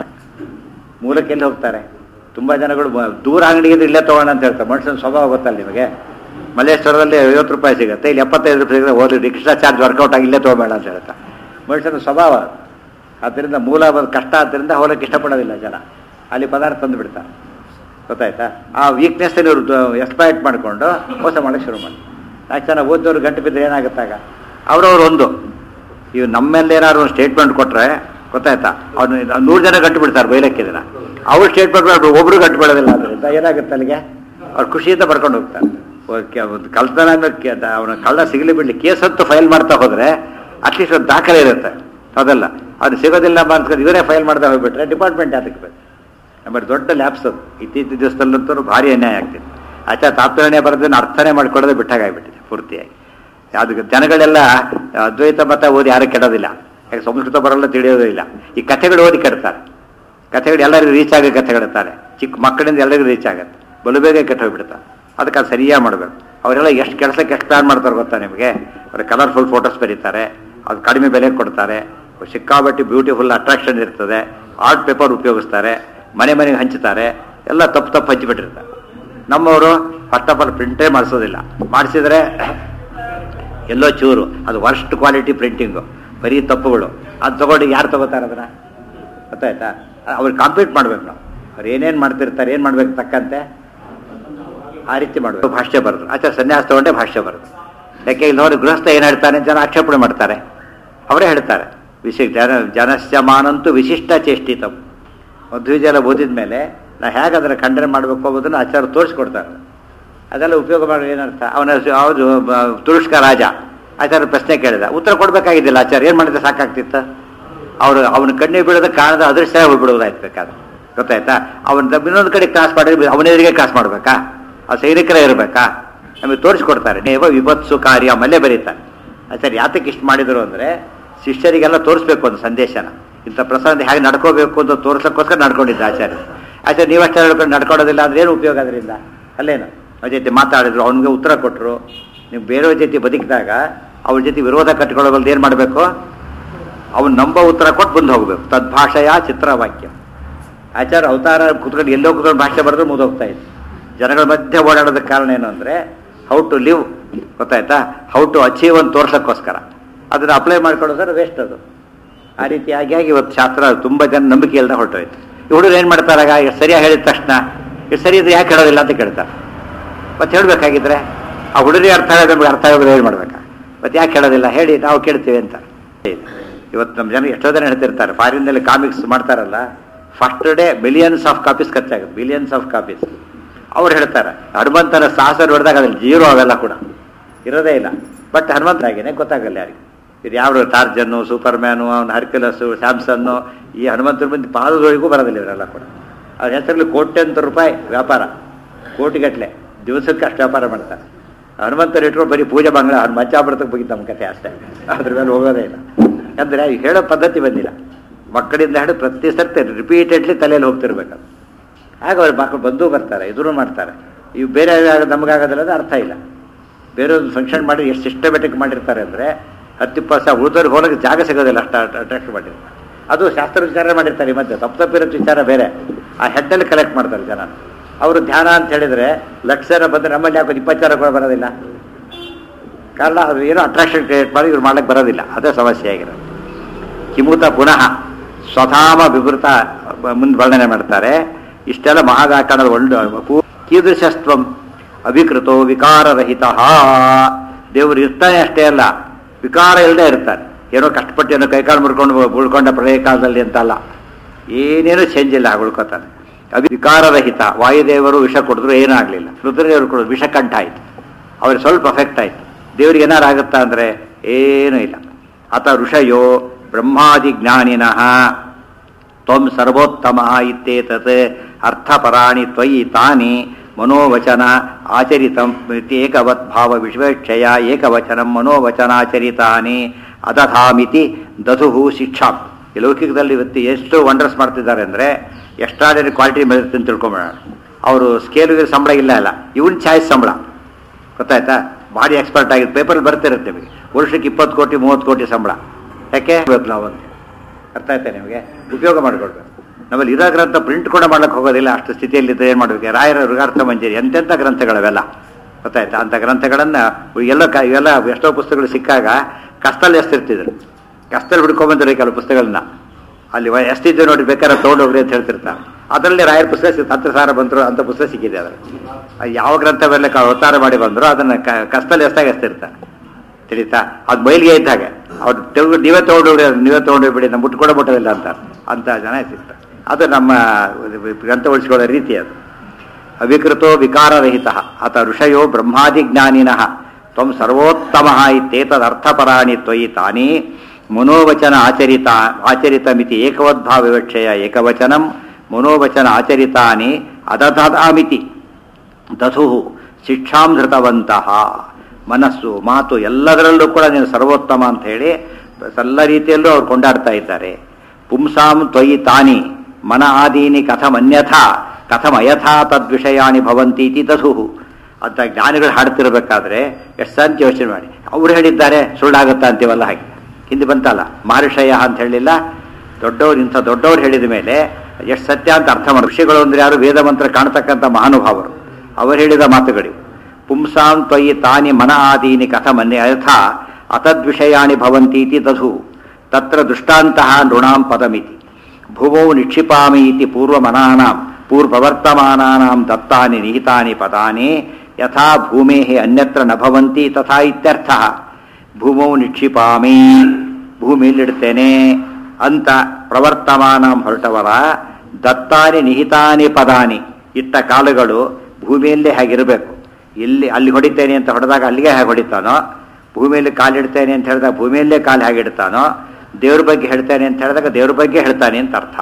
ಮೂಲಕ್ಕೆ ಎಲ್ಲಿ ಹೋಗ್ತಾರೆ ತುಂಬ ಜನಗಳು ಮ- ದೂರ ಅಂಗಡಿಗೆ ಇಲ್ಲೇ ತೊಗೋಣ ಅಂತ ಹೇಳ್ತಾರೆ ಮನುಷ್ಯನ ಸ್ವಭಾವ ಗೊತ್ತಲ್ಲ ನಿಮಗೆ ಮಲ್ಲೇಶ್ವರದಲ್ಲಿ ಐವತ್ತು ರೂಪಾಯಿ ಸಿಗುತ್ತೆ ಇಲ್ಲಿ ಎಪ್ಪತ್ತೈದು ರೂಪಾಯಿ ಸಿಗುತ್ತೆ ಹೋದ್ರೆ ರಿಕ್ಷಾ ಚಾರ್ಜ್ ವರ್ಕೌಟ್ ಆಗಿ ಇಲ್ಲೇ ತೊಗೊಬೇಡ ಅಂತ ಹೇಳ್ತಾರೆ ಮನುಷ್ಯನ ಸ್ವಭಾವ ಅದು. ಆದ್ದರಿಂದ ಮೂಲ ಬರೋದು ಕಷ್ಟ ಆದ್ದರಿಂದ ಹೋಗಕ್ಕೆ ಇಷ್ಟಪಡೋದಿಲ್ಲ ಜನ ಅಲ್ಲಿ ಪದಾರ್ಥ ತಂದು ಬಿಡ್ತಾರೆ ಗೊತ್ತಾಯ್ತಾ ಆ ವೀಕ್ನೆಸ್ ಇವರು ಎಕ್ಸ್ಪ್ಲಾಯ್ಟ್ ಮಾಡಿಕೊಂಡು ಮೋಸ ಮಾಡೋಕ್ಕೆ ಶುರು ಮಾಡಿ ನಾಲ್ಕು ಜನ ಓದೋರು ಗಂಟು ಬಿದ್ದರೆ ಏನಾಗುತ್ತಾಗ ಅವ್ರವ್ರು ಒಂದು ಇವು ನಮ್ಮೆಲ್ಲ ಏನಾದ್ರು ಒಂದು ಸ್ಟೇಟ್ಮೆಂಟ್ ಕೊಟ್ಟರೆ ಗೊತ್ತಾಯ್ತಾ ಅವ್ನು ನೂರು ಜನ ಗಂಟು ಬಿಡ್ತಾರೆ ಬೈಲಕ್ಕೆ ದಿನ ಅವ್ರು ಸ್ಟೇಟ್ಮೆಂಟ್ ಮಾಡಿ ಒಬ್ರು ಗಂಟು ಬಿಡೋದಿಲ್ಲ ಅದರಿಂದ ಏನಾಗುತ್ತೆ ಅಲ್ಲಿಗೆ ಅವ್ರು ಖುಷಿಯಿಂದ ಬರ್ಕೊಂಡು ಹೋಗ್ತಾರೆ ಓಕೆ, ಒಂದು ಕಳ್ತನ ಅವನ ಕಳ್ಳ ಸಿಗಲಿ ಬಿಡಲಿ ಕೇಸ್ ಅಂತೂ ಫೈಲ್ ಮಾಡ್ತಾ ಹೋದ್ರೆ ಅಟ್ಲೀಸ್ಟ್ ಒಂದು ದಾಖಲೆ ಇರುತ್ತೆ ಅದಲ್ಲ ಅವ್ನು ಸಿಗೋದಿಲ್ಲ ಅಂತ ಇವರೇ ಫೈಲ್ ಮಾಡ್ತಾ ಹೋಗ್ಬಿಟ್ರೆ ಡಿಪಾರ್ಟ್ಮೆಂಟ್ ಯಾತಕ್ಕೆ ಬೇಕು ನಮ್ಮಲ್ಲಿ ದೊಡ್ಡ ಲ್ಯಾಬ್ಸ್ ಅದು ಇತ್ತೀಚಿನ ದಿವಸದಲ್ಲಂತೂ ಭಾರಿ ಅನ್ಯಾಯ ಆಗ್ತಿದೆ ಆಚೆ ತಾತ್ಪರ್ಯನೇ ಬರೋದನ್ನ ಅರ್ಥನೇ ಮಾಡ್ಕೊಳ್ಳೋದೇ ಬಿಟ್ಟಾಗಾಗ್ಬಿಟ್ಟಿದೆ ಪೂರ್ತಿಯಾಗಿ ಅದು ಜನಗಳೆಲ್ಲ ಅದ್ವೈತ ಮತ ಓದಿ ಯಾರು ಕೆಡೋದಿಲ್ಲ ಯಾಕೆ ಸಂಸ್ಕೃತ ಬರಲ್ಲ ತಿಳಿಯೋದೇ ಇಲ್ಲ ಈ ಕಥೆಗಳು ಓದಿ ಕೆಡ್ತಾರೆ ಕಥೆಗಳು ಎಲ್ಲರಿಗೂ ರೀಚ್ ಆಗೋ ಕಥೆಗಳಿರ್ತಾರೆ ಚಿಕ್ಕ ಮಕ್ಕಳಿಂದ ಎಲ್ಲರಿಗೂ ರೀಚ್ ಆಗುತ್ತೆ ಬಲು ಬೇಗ ಕೆಟ್ಟ ಹೋಗ್ಬಿಡ್ತಾರೆ ಅದಕ್ಕೆ ಅದು ಸರಿಯಾಗಿ ಮಾಡಬೇಕು ಅವರೆಲ್ಲ ಎಷ್ಟು ಕೆಲಸಕ್ಕೆ ಎಷ್ಟು ಪ್ಲಾನ್ ಮಾಡ್ತಾರೆ ಗೊತ್ತಾ ನಿಮಗೆ ಅವ್ರು ಕಲರ್ಫುಲ್ ಫೋಟೋಸ್ ಬರೀತಾರೆ ಅದು ಕಡಿಮೆ ಬೆಲೆ ಕೊಡ್ತಾರೆ ಸಿಕ್ಕಾಬಟ್ಟಿ ಬ್ಯೂಟಿಫುಲ್ ಅಟ್ರಾಕ್ಷನ್ ಇರ್ತದೆ ಆರ್ಟ್ ಪೇಪರ್ ಉಪಯೋಗಿಸ್ತಾರೆ ಮನೆ ಮನೆಗೆ ಹಂಚುತ್ತಾರೆ ಎಲ್ಲ ತಪ್ಪು ತಪ್ಪು ಹಂಚಿಬಿಟ್ಟಿರ್ತಾರೆ ನಮ್ಮವರು ಫಸ್ಟ್ ಆಫ್ ಆಲ್ ಪ್ರಿಂಟೇ ಮಾಡಿಸೋದಿಲ್ಲ ಮಾಡಿಸಿದ್ರೆ ಎಲ್ಲೋ ಚೂರು ಅದು ವರ್ಸ್ಟ್ ಕ್ವಾಲಿಟಿ ಪ್ರಿಂಟಿಂಗು ಬರೀ ತಪ್ಪುಗಳು ಅದು ತಗೊಂಡು ಯಾರು ತಗೋತಾರೆ ಅದನ್ನ ಗೊತ್ತಾಯ್ತಾ ಅವ್ರಿಗೆ ಕಾಂಪೀಟ್ ಮಾಡ್ಬೇಕು ನಾವು ಅವ್ರು ಏನೇನು ಮಾಡ್ತಿರ್ತಾರೆ ಏನು ಮಾಡ್ಬೇಕು ತಕ್ಕಂತೆ ಆ ರೀತಿ ಮಾಡಬೇಕು ಭಾಷ್ಯ ಬರೆದು ಆಚಾರ ಸನ್ಯಾಸ ತಗೊಂಡೆ ಭಾಷ್ಯ ಬರೆದು ಯಾಕೆ ಇಲ್ಲಿ ನೋಡಿ ಗೃಹಸ್ಥ ಏನು ಹೇಳ್ತಾನೆ ಜನ ಆಕ್ಷೇಪಣೆ ಮಾಡ್ತಾರೆ ಅವರೇ ಹೇಳ್ತಾರೆ ವಿಶಿಷ್ಟ ಜನ ಜನಸ್ಯ ಮಾನಂತೂ ವಿಶಿಷ್ಟ ಚೇಷ್ಟಿತಂ ಮಧ್ವಿಜಲ ಓದಿದ ಮೇಲೆ ನಾ ಹೇಗೆ ಅದನ್ನು ಖಂಡನೆ ಮಾಡಬೇಕು ಅನ್ನೋದನ್ನು ಆಚಾರ ತೋರಿಸ್ಕೊಡ್ತಾರೆ ಅದೆಲ್ಲ ಉಪಯೋಗ ಮಾಡೋ ಏನರ್ಥ ಅವನ ಹೌದು ತುರುಷ್ಕ ರಾಜ ಆಚಾರ್ಯ ಪ್ರಶ್ನೆ ಕೇಳಿದ ಉತ್ತರ ಕೊಡಬೇಕಾಗಿದ್ದಿಲ್ಲ ಆಚಾರ್ಯ ಏನು ಮಾಡಿದ್ರೆ ಸಾಕಾಗ್ತಿತ್ತು ಅವರು ಅವನ ಕಣ್ಣಿಗೆ ಬೀಳೋದ ಕಾಣದ ಅದೃಶ್ಯ ಹೋಗ್ಬಿಡೋದಾಯ್ತು ಬೇಕಾದ್ರೆ ಗೊತ್ತಾಯ್ತಾ ಅವನ ಇನ್ನೊಂದು ಕಡೆ ಕ್ಲಾಸ್ ಮಾಡಿದ್ರೆ ಅವನ ಎದುರಿಗೆ ಕ್ಲಾಸ್ ಮಾಡಬೇಕಾ ಆ ಸೈನಿಕರೇ ಇರಬೇಕಾ ನಮಗೆ ತೋರಿಸ್ಕೊಡ್ತಾರೆ ನೇವ ವಿಪತ್ಸು ಕಾರ್ಯ ಮಲ್ಲೇ ಬರೀತಾರೆ ಆಚಾರ್ಯ ಯಾತಕ್ಕೆ ಇಷ್ಟು ಮಾಡಿದ್ರು ಅಂದರೆ ಶಿಷ್ಯರಿಗೆಲ್ಲ ತೋರಿಸ್ಬೇಕು ಒಂದು ಸಂದೇಶನ ಇಂಥ ಪ್ರಸಂಗ ಹೇಗೆ ನಡ್ಕೋಬೇಕು ಅಂತ ತೋರ್ಸೋಕ್ಕೋಸ್ಕರ ನಡ್ಕೊಂಡಿದ್ದ ಆಚಾರ್ಯ ಆಚಾರ್ಯ ನೀವಷ್ಟೇ ಹೇಳ್ಕೊಂಡು ನಡ್ಕೊಳ್ಳೋದಿಲ್ಲ ಅಂದ್ರೆ ಏನು ಉಪಯೋಗ ಅದರಿಂದ ಅಲ್ಲೇನು ಅವ್ರ ಜೊತೆ ಮಾತಾಡಿದ್ರು ಅವನಿಗೆ ಉತ್ತರ ಕೊಟ್ಟರು ನೀವು ಬೇರೆಯವ್ರ ಜೊತೆ ಬದುಕಿದಾಗ ಅವ್ರ ಜೊತೆ ವಿರೋಧ ಕಟ್ಕೊಳ್ಳೋಬಲ್ದು ಏನು ಮಾಡಬೇಕು ಅವನು ನಂಬೋ ಉತ್ತರ ಕೊಟ್ಟು ಬಂದು ಹೋಗ್ಬೇಕು ತದ್ಭಾಷೆಯ ಚಿತ್ರವಾಕ್ಯ ಆಚಾರ ಅವತಾರ ಕುತ್ಕೊಂಡು ಎಲ್ಲೋ ಕುತ್ಕೊಂಡು ಭಾಷೆ ಬರೆದ್ರೆ ಮುಗಿದೋಗ್ತಾ ಇತ್ತು ಜನಗಳ ಮಧ್ಯೆ ಓಡಾಡೋದಕ್ಕೆ ಕಾರಣ ಏನು ಅಂದರೆ ಹೌ ಟು ಲಿವ್ ಗೊತ್ತಾಯ್ತಾ ಹೌ ಟು ಅಚೀವ್ ಅಂತ ತೋರ್ಸೋಕ್ಕೋಸ್ಕರ ಅದನ್ನು ಅಪ್ಲೈ ಮಾಡ್ಕೊಳ್ಳೋದ್ರೆ ವೇಸ್ಟ್ ಅದು ಆ ರೀತಿಯಾಗಿ ಆಗಿ ಇವತ್ತು ಶಾಸ್ತ್ರ ತುಂಬ ಜನ ನಂಬಿಕೆ ಇಲ್ಲದೆ ಹೊರಟೋಯ್ತು ಈ ಹುಡುಗರು ಏನು ಮಾಡ್ತಾರಾಗ ಎಷ್ಟು ಸರಿಯಾಗಿ ಹೇಳಿದ ತಕ್ಷಣ ಇದು ಸರಿ ಇದ್ರೆ ಯಾಕೆ ಹೇಳೋದಿಲ್ಲ ಅಂತ ಕೇಳ್ತಾರೆ ಮತ್ತೆ ಹೇಳ್ಬೇಕಾಗಿದ್ರೆ ಆ ಹುಡುಗರಿಗೆ ಅರ್ಥ ಆಗೋದು ನಮ್ಗೆ ಅರ್ಥ ಆಗೋದು ಏನು ಮಾಡ್ಬೇಕಾ ಮತ್ತೆ ಯಾಕೆ ಹೇಳೋದಿಲ್ಲ ಹೇಳಿ ನಾವು ಕೇಳ್ತೀವಿ ಅಂತ ಇವತ್ತು ನಮ್ಮ ಜನ ಎಷ್ಟೋ ಜನ ಹೇಳ್ತಿರ್ತಾರೆ ಫಾರಿನ್ನಲ್ಲಿ ಕಾಮಿಕ್ಸ್ ಮಾಡ್ತಾರಲ್ಲ first day billions of copies ಖರ್ಚಾಗುತ್ತೆ ಬಿಲಿಯನ್ಸ್ ಆಫ್ ಕಾಪೀಸ್ ಅವ್ರು ಹೇಳ್ತಾರೆ ಹನುಮಂತನ ಸಾಹಸ ಹೊಡೆದಾಗ ಅದ್ರಲ್ಲಿ ಜೀರೋ ಅವೆಲ್ಲ ಕೂಡ ಇರೋದೇ ಇಲ್ಲ ಬಟ್ ಹನುಮಂತನಾಗೇನೆ ಗೊತ್ತಾಗಲ್ಲ ಯಾರಿಗೆ ಇದು ಯಾವ ಟಾರ್ಜನ್ನು ಸೂಪರ್ ಮ್ಯಾನು ಅವನು ಹರ್ಕ್ಯುಲಸ್ಸು ಸ್ಯಾಮ್ಸನ್ನು ಈ ಹನುಮಂತರ ಮಂದಿ ಪಾದದೊಳಗೂ ಬರೋದಿಲ್ಲ ಇವರೆಲ್ಲ ಕೂಡ ಅವ್ರ ಹೆಸರಲ್ಲಿ ಕೋಟ್ಯಂತರ ರೂಪಾಯಿ ವ್ಯಾಪಾರ ಕೋಟಿಗಟ್ಟಲೆ ದಿವಸಕ್ಕೆ ಅಷ್ಟು ವ್ಯಾಪಾರ ಮಾಡ್ತಾರೆ ಹನುಮಂತರು ಇಟ್ಕೊಂಡು ಬರೀ ಪೂಜೆ ಬಂಗಳ ಮಚ್ಚಾಮೃತಕ್ಕೆ ಹೋಗಿದ್ದು ನಮ್ಮ ಕಥೆ ಅಷ್ಟೇ ಅದ್ರ ಮೇಲೆ ಹೋಗೋದೇ ಇಲ್ಲ ಅಂದರೆ ಹೇಳೋ ಪದ್ಧತಿ ಬಂದಿಲ್ಲ ಮಕ್ಕಳಿಂದ ಹಿಡಿದು ಪ್ರತಿ ಸರ್ತಿ ರಿಪೀಟೆಡ್ಲಿ ತಲೆಯಲ್ಲಿ ಹೋಗ್ತಿರ್ಬೇಕು ಅದು. ಆಗ ಅವ್ರ ಮಕ್ಕಳು ಬಂದು ಬರ್ತಾರೆ ಇದನ್ನು ಮಾಡ್ತಾರೆ ಇವು ಬೇರೆ ನಮಗಾಗೋದಿಲ್ಲ ಅದು ಅರ್ಥ ಇಲ್ಲ ಬೇರೆ ಒಂದು ಫಂಕ್ಷನ್ ಮಾಡಿ ಎಷ್ಟು ಸಿಸ್ಟಮೆಟಿಕ್ ಮಾಡಿರ್ತಾರೆ ಅಂದರೆ ಹತ್ತಿಪ್ಪತ್ತು ಸಾವಿರ ಉಳಿದವ್ರಿಗೆ ಹೋಗಕ್ಕೆ ಜಾಗ ಸಿಗೋದಿಲ್ಲ ಅಷ್ಟು ಅಟ್ರಾಕ್ಟ್ ಮಾಡಿರ್ತಾರೆ ಅದು ಶಾಸ್ತ್ರ ವಿಚಾರ ಮಾಡಿರ್ತಾರೆ ಈ ಮಧ್ಯೆ ತಪ್ಪು ತಪ್ಪಿರೋ ವಿಚಾರ ಬೇರೆ ಆ ಹೆಡ್ಡಲ್ಲಿ ಕಲೆಕ್ಟ್ ಮಾಡ್ತಾರೆ ಜನ ಅವರು ಧ್ಯಾನ ಅಂತ ಹೇಳಿದರೆ ಲಕ್ಷ ಜನ ಬಂದರೆ ನಮ್ಮಲ್ಲಿ ಯಾಕೆ ಇಪ್ಪತ್ತು ಸಾವಿರ ಕೂಡ ಬರೋದಿಲ್ಲ ಕಾರಣ ಅದು ಏನೋ ಅಟ್ರಾಕ್ಷನ್ ಕ್ರಿಯೇಟ್ ಮಾಡಿ ಇವ್ರು ಮಾಡ್ಲಿಕ್ಕೆ ಬರೋದಿಲ್ಲ ಅದೇ ಸಮಸ್ಯೆ ಆಗಿರೋದು ಕಿಮುತ ಪುನಃ ಸ್ವಧಾಮ ವಿವೃತ ಮುಂದೆ ವರ್ಣನೆ ಮಾಡ್ತಾರೆ ಇಷ್ಟೆಲ್ಲ ಮಹಾವ್ಯಾಕರಣದ ಒಳ್ಳೆ ಪೂ- ಕೀದೃಶಸ್ತ್ವಂ ಅವಿಕೃತೋ ವಿಕಾರರಹಿತ ದೇವರು ಇರ್ತಾನೆ ಅಷ್ಟೇ ಅಲ್ಲ ವಿಕಾರ ಇಲ್ಲದೆ ಇರ್ತಾನೆ ಏನೋ ಕಷ್ಟಪಟ್ಟು ಏನೋ ಕೈಕಾಲು ಮುರ್ಕೊಂಡು ಉಳ್ಕೊಂಡ ಪ್ರಳಯ ಕಾಲದಲ್ಲಿ ಅಂತಲ್ಲ ಏನೇನು ಚೇಂಜ್ ಇಲ್ಲ ಹಾಗೆ ಉಳ್ಕೊತಾನೆ ಅವಿ ವಿಕಾರರಹಿತ ವಾಯುದೇವರು ವಿಷ ಕೊಡಿದ್ರು ಏನೂ ಆಗಲಿಲ್ಲ ರುದ್ರದೇವರು ಕೊಡೋದು ವಿಷ ಕಂಠ ಆಯಿತು ಅವ್ರಿಗೆ ಸ್ವಲ್ಪ ಎಫೆಕ್ಟ್ ಆಯಿತು ದೇವ್ರಿಗೆ ಏನಾರು ಆಗುತ್ತಾ ಅಂದರೆ ಏನೂ ಇಲ್ಲ ಅತ ಋಷಯೋ ಬ್ರಹ್ಮಾದಿ ಜ್ಞಾನಿನಃ ತ್ವಂ ಸರ್ವೋತ್ತಮ ಇತ್ಯೇತತ್ ಅರ್ಥಪರಾಣಿ ತ್ವಯಿ ತಾನಿ ಮನೋವಚನ ಆಚರಿತಂ ಇತಿ ಏಕವತ್ ಭಾವ ವಿಶ್ವೇಕ್ಷಯ ಏಕವಚನಂ ಮನೋವಚನಾಚರಿತಾನಿ ಅದಧಾಮಿತಿ ದಧು ಶಿಕ್ಷಾ ಈ ಲೌಕಿಕದಲ್ಲಿ ಇವತ್ತು ಎಷ್ಟು ವಂಡರ್ಸ್ ಮಾಡ್ತಿದ್ದಾರೆ ಅಂದರೆ ಎಷ್ಟಾರ್ಡಿನರಿ ಕ್ವಾಲಿಟಿ ಬೆಳೆಯುತ್ತೆ ಅಂತ ತಿಳ್ಕೊಂಬೇಡ ಅವರು ಸ್ಕೇಲ್ಗೆ ಸಂಬಳ ಇಲ್ಲ ಇಲ್ಲ ಇವನ್ ಚಾಯ್ಸ್ ಸಂಬಳ ಗೊತ್ತಾಯ್ತಾ ಭಾರಿ ಎಕ್ಸ್ಪರ್ಟ್ ಆಗಿದ್ದು ಪೇಪರ್ ಬರ್ತಿರುತ್ತೆ ನಿಮಗೆ ವರ್ಷಕ್ಕೆ ಇಪ್ಪತ್ತು ಕೋಟಿ ಮೂವತ್ತು ಕೋಟಿ ಸಂಬಳ ಯಾಕೆ ಬೇಕು ನಾವು ಅಂತ ಅರ್ಥ ಆಯ್ತಾ ನಿಮಗೆ ಉಪಯೋಗ ಮಾಡ್ಕೊಳ್ಬೇಕು ನಮ್ಮಲ್ಲಿ ಇರೋ ಗ್ರಂಥ ಪ್ರಿಂಟ್ ಕೂಡ ಮಾಡ್ಲಿಕ್ಕೆ ಹೋಗೋದಿಲ್ಲ ಅಷ್ಟು ಸ್ಥಿತಿಯಲ್ಲಿ ಇದ್ರೆ ಏನು ಮಾಡಬೇಕು ರಾಯರ ಋಗಾರ್ಥ ಮಂಜರಿ ಎಂತೆಂಥ ಗ್ರಂಥಗಳವೆಲ್ಲ ಗೊತ್ತಾಯ್ತಾ ಅಂಥ ಗ್ರಂಥಗಳನ್ನು ಎಲ್ಲ ಕ ಇವೆಲ್ಲ ಎಷ್ಟೋ ಪುಸ್ತಕಗಳು ಸಿಕ್ಕಾಗ ಕಸ್ತಲ್ಲಿ ಎಸ್ತಿರ್ತಿದ್ರು ಕಸ್ತಲ್ಲಿ ಹಿಡ್ಕೊಂಬಂದ್ರೆ ಕೆಲವು ಪುಸ್ತಕಗಳನ್ನ ಅಲ್ಲಿ ವ- ಎಷ್ಟಿದೆ ನೋಡಿ ಬೇಕಾದ್ರೆ ತೊಗೊಂಡೋಗ್ರಿ ಅಂತ ಹೇಳ್ತಿರ್ತಾರೆ ಅದರಲ್ಲಿ ರಾಯರ ಪುಸ್ತಕ ಸಿಕ್ ಹತ್ತು ಸಾವಿರ ಬಂದರು ಅಂತ ಪುಸ್ತಕ ಸಿಕ್ಕಿದೆ ಅದರಲ್ಲಿ ಅದು ಯಾವ ಗ್ರಂಥವೆಲ್ಲ ಕ- ಅವತಾರ ಮಾಡಿ ಬಂದರೂ ಅದನ್ನು ಕ ಕಸ್ತಲ್ಲಿ ಎಷ್ಟಾಗ ಎಸ್ತಿರ್ತಾರೆ ತಿಳಿತಾ ಅದು ಬಯಲಿಗೆ ಇದ್ದ ಹಾಗೆ ಅವ್ರು ತೆಗೆದು ನೀವೇ ತೊಗೊಂಡೋಗ್ರಿ ಅದು ನೀವೇ ತೊಗೊಂಡೋಗ್ಬಿಡಿ ನಮ್ಮ ಮುಟ್ಟು ಕೂಡ ಮುಟ್ಟೋದಿಲ್ಲ ಅಂತ ಅಂತ ಜನ ಸಿಗ್ತಾರೆ ಅದು ನಮ್ಮ ಗ್ರಂಥ ಉಳಿಸ್ಕೊಳ್ಳೋ ರೀತಿ ಅದು ಅವಿಕೃತೋ ವಿಕಾರರಹಿತ ಅತ ಋಷಯೋ ಬ್ರಹ್ಮಾದಿಜ್ಞಾನಿನಃ ತ್ವಂ ಸರ್ವೋತ್ತಮ ಇತ್ಯೇತದರ್ಥಪರಾಣಿ ತ್ವಯಿ ತಾನಿ ಮನೋವಚನ ಆಚರಿತ ಆಚರಿತಮಿತಿ ಏಕವದ್ಭಾವ ವಿವಕ್ಷಯ ಏಕವಚನಂ ಮನೋವಚನ ಆಚರಿತಾನಿ ಅದದಾಮಿತಿ ದಧು ಶಿಕ್ಷಾಂ ಧೃತವಂತಹ ಮನಸ್ಸು ಮಾತು ಎಲ್ಲದರಲ್ಲೂ ಕೂಡ ನೀನು ಸರ್ವೋತ್ತಮ ಅಂತ ಹೇಳಿ ಎಲ್ಲ ರೀತಿಯಲ್ಲೂ ಅವ್ರು ಕೊಂಡಾಡ್ತಾ ಇದ್ದಾರೆ ಪುಂಸಾಂ ತ್ವಯಿ ತಾನಿ ಮನ ಆದೀನಿ ಕಥಮನ್ಯಥಾ ಕಥಮಯಥಾ ತದ್ವಿಷಯಾಣಿ ಭವಂತಿ ಇತಿ ದಧು ಅಂತ ಜ್ಞಾನಿಗಳು ಹಾಡ್ತಿರ್ಬೇಕಾದ್ರೆ ಎಷ್ಟು ಸಂತ ಯೋಚನೆ ಮಾಡಿ ಅವ್ರು ಹೇಳಿದ್ದಾರೆ ಸುಳ್ಳಾಗುತ್ತಾ ಅಂತೀವಲ್ಲ ಹಾಗೆ ಹಿಂದೆ ಬಂತಲ್ಲ ಮಹರ್ಷಯ ಅಂತ ಹೇಳಿಲ್ಲ ದೊಡ್ಡವ್ರು ಇಂಥ ದೊಡ್ಡವ್ರು ಹೇಳಿದ ಮೇಲೆ ಎಷ್ಟು ಸತ್ಯ ಅಂತ ಅರ್ಥ ಮಾಡಿ ಋಷಿಗಳು ಅಂದ್ರೆ ಯಾರು ವೇದ ಮಂತ್ರ ಕಾಣ್ತಕ್ಕಂಥ ಮಹಾನುಭಾವರು ಅವರು ಹೇಳಿದ ಮಾತುಗಳಿವು ಪುಂಸಾಂ ತ್ವಯಿ ತಾನಿ ಮನ ಆದೀನಿ ಕಥಮನ್ಯ ಯಥಾ ಅತದ್ವಿಷಯಾಣಿ ಭವಂತಿ ಇತಿ ದಧು ತತ್ರ ದೃಷ್ಟಾಂತಹ ನೃಣಾಂ ಪದಮಿತಿ ಭುವೌ ನಿಕ್ಷಿಪಾಮಿ ಇತಿ ಪೂರ್ವಮನಾನಾಂ ಪೂರ್ವವರ್ತಮಾನಾನಾಂ ದತ್ತಾನಿ ನಿಹಿತಾನಿ ಪದಾನಿ ಯಥಾ ಭೂಮೇಃ ಅನ್ಯತ್ರ ನ ಭವಂತಿ ತಥಾ ಇತ್ಯರ್ಥಃ ಭೂಮೌ ನಿಕ್ಷಿಪಾಮಿ ಭೂಮಿಯಲ್ಲಿಡ್ತೇನೆ ಅಂತ ಪ್ರವರ್ತಮಾನಂ ಹೊರಟವರ ದತ್ತಾನಿ ನಿಹಿತಾನಿ ಪದಾನಿ ಇಟ್ಟ ಕಾಲುಗಳು ಭೂಮಿಯಲ್ಲೇ ಹಾಗಿರಬೇಕು ಎಲ್ಲಿ ಅಲ್ಲಿ ಹೊಡಿತೇನೆ ಅಂತ ಹೊಡೆದಾಗ ಅಲ್ಲಿಗೆ ಹೇಗೆ ಹೊಡಿತಾನೋ ಭೂಮಿಯಲ್ಲಿ ಕಾಲಿಡ್ತೇನೆ ಅಂತ ಹೇಳಿದಾಗ ಭೂಮಿಯಲ್ಲೇ ಕಾಲು ಹೇಗಿಡ್ತಾನೋ ದೇವ್ರ ಬಗ್ಗೆ ಹೇಳ್ತೇನೆ ಅಂತ ಹೇಳಿದಾಗ ದೇವ್ರ ಬಗ್ಗೆ ಹೇಳ್ತಾನೆ ಅಂತ ಅರ್ಥ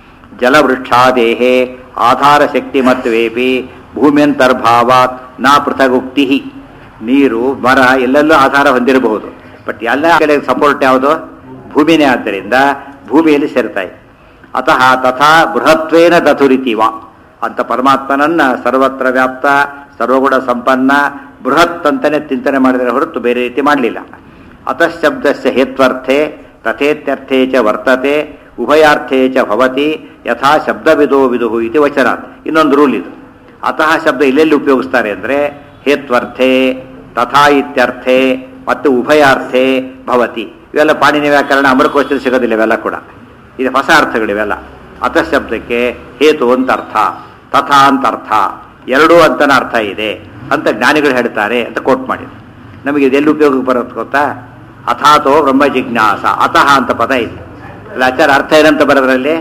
ಜಲವೃಕ್ಷಾದೇಹೇ ಆಧಾರ ಶಕ್ತಿ ಮತ್ವೇಪಿ ಭೂಮ್ಯಂತರ್ಭಾವಾತ್ ನಾ ಪೃಥಗುಕ್ತಿ ನೀರು ಮರ ಎಲ್ಲೆಲ್ಲೂ ಆಧಾರ ಹೊಂದಿರಬಹುದು ಬಟ್ ಎಲ್ಲ ಕಡೆ ಸಪೋರ್ಟ್ ಯಾವುದು ಭೂಮಿನೇ ಆದ್ದರಿಂದ ಭೂಮಿಯಲ್ಲಿ ಸೇರ್ತಾ ಇದೆ ಅತಃ ತಥಾ ಬೃಹತ್ವೇನ ದಥುರಿತಿವ ಅಂತ ಪರಮಾತ್ಮನನ್ನ ಸರ್ವತ್ರ ವ್ಯಾಪ್ತ ಸರ್ವಗುಣ ಸಂಪನ್ನ ಬೃಹತ್ ಅಂತಾನೆ ಚಿಂತನೆ ಮಾಡಿದರೆ ಹೊರತು ಬೇರೆ ರೀತಿ ಮಾಡಲಿಲ್ಲ ಅತಃ ಶಬ್ದಸ್ಯ ಹೇತ್ವರ್ಥೆ ತಥೇತ್ಯರ್ಥೇ ಚ ವರ್ತತೆ ಉಭಯಾರ್ಥೇ ಚ ಭವತಿ ಯಥಾ ಶಬ್ದವಿದೋ ವಿದುಹು ಇತಿ ವಚನ ಇನ್ನೊಂದು ರೂಲ್ ಇದು ಅತಃ ಶಬ್ದ ಇಲ್ಲೆಲ್ಲಿ ಉಪಯೋಗಿಸ್ತಾರೆ ಅಂದರೆ ಹೇತ್ವರ್ಥೆ ತಥಾ ಇತ್ಯರ್ಥೆ ಮತ್ತು ಉಭಯಾರ್ಥೆ ಭವತಿ ಇವೆಲ್ಲ ಪಾಣಿನಿ ವ್ಯಾಕರಣ ಅಮರಕೋಶದಲ್ಲಿ ಸಿಗೋದಿಲ್ಲ ಇವೆಲ್ಲ ಕೂಡ ಇದು ಹೊಸ ಅರ್ಥಗಳಿವೆಲ್ಲ ಅತಃ ಶಬ್ದಕ್ಕೆ ಹೇತು ಅಂತ ಅರ್ಥ ತಥಾ ಅಂತ ಅರ್ಥ ಎರಡೂ ಅಂತನ ಅರ್ಥ ಇದೆ ಅಂತ ಜ್ಞಾನಿಗಳು ಹೇಳ್ತಾರೆ ಅಂತ ಕೋಟ್ ಮಾಡಿದ್ರು ನಮಗೆ ಇದೆಲ್ಲಿ ಉಪಯೋಗಕ್ಕೆ ಬರುತ್ತೆ ಗೊತ್ತಾ ಅಥಾತೋ ಬ್ರಹ್ಮ ಜಿಜ್ಞಾಸ ಅತಃ ಅಂತ ಪದ ಇದೆ ಅಲ್ಲ ಆಚಾರ ಅರ್ಥ ಏನಂತ ಬರೋದ್ರಲ್ಲಿ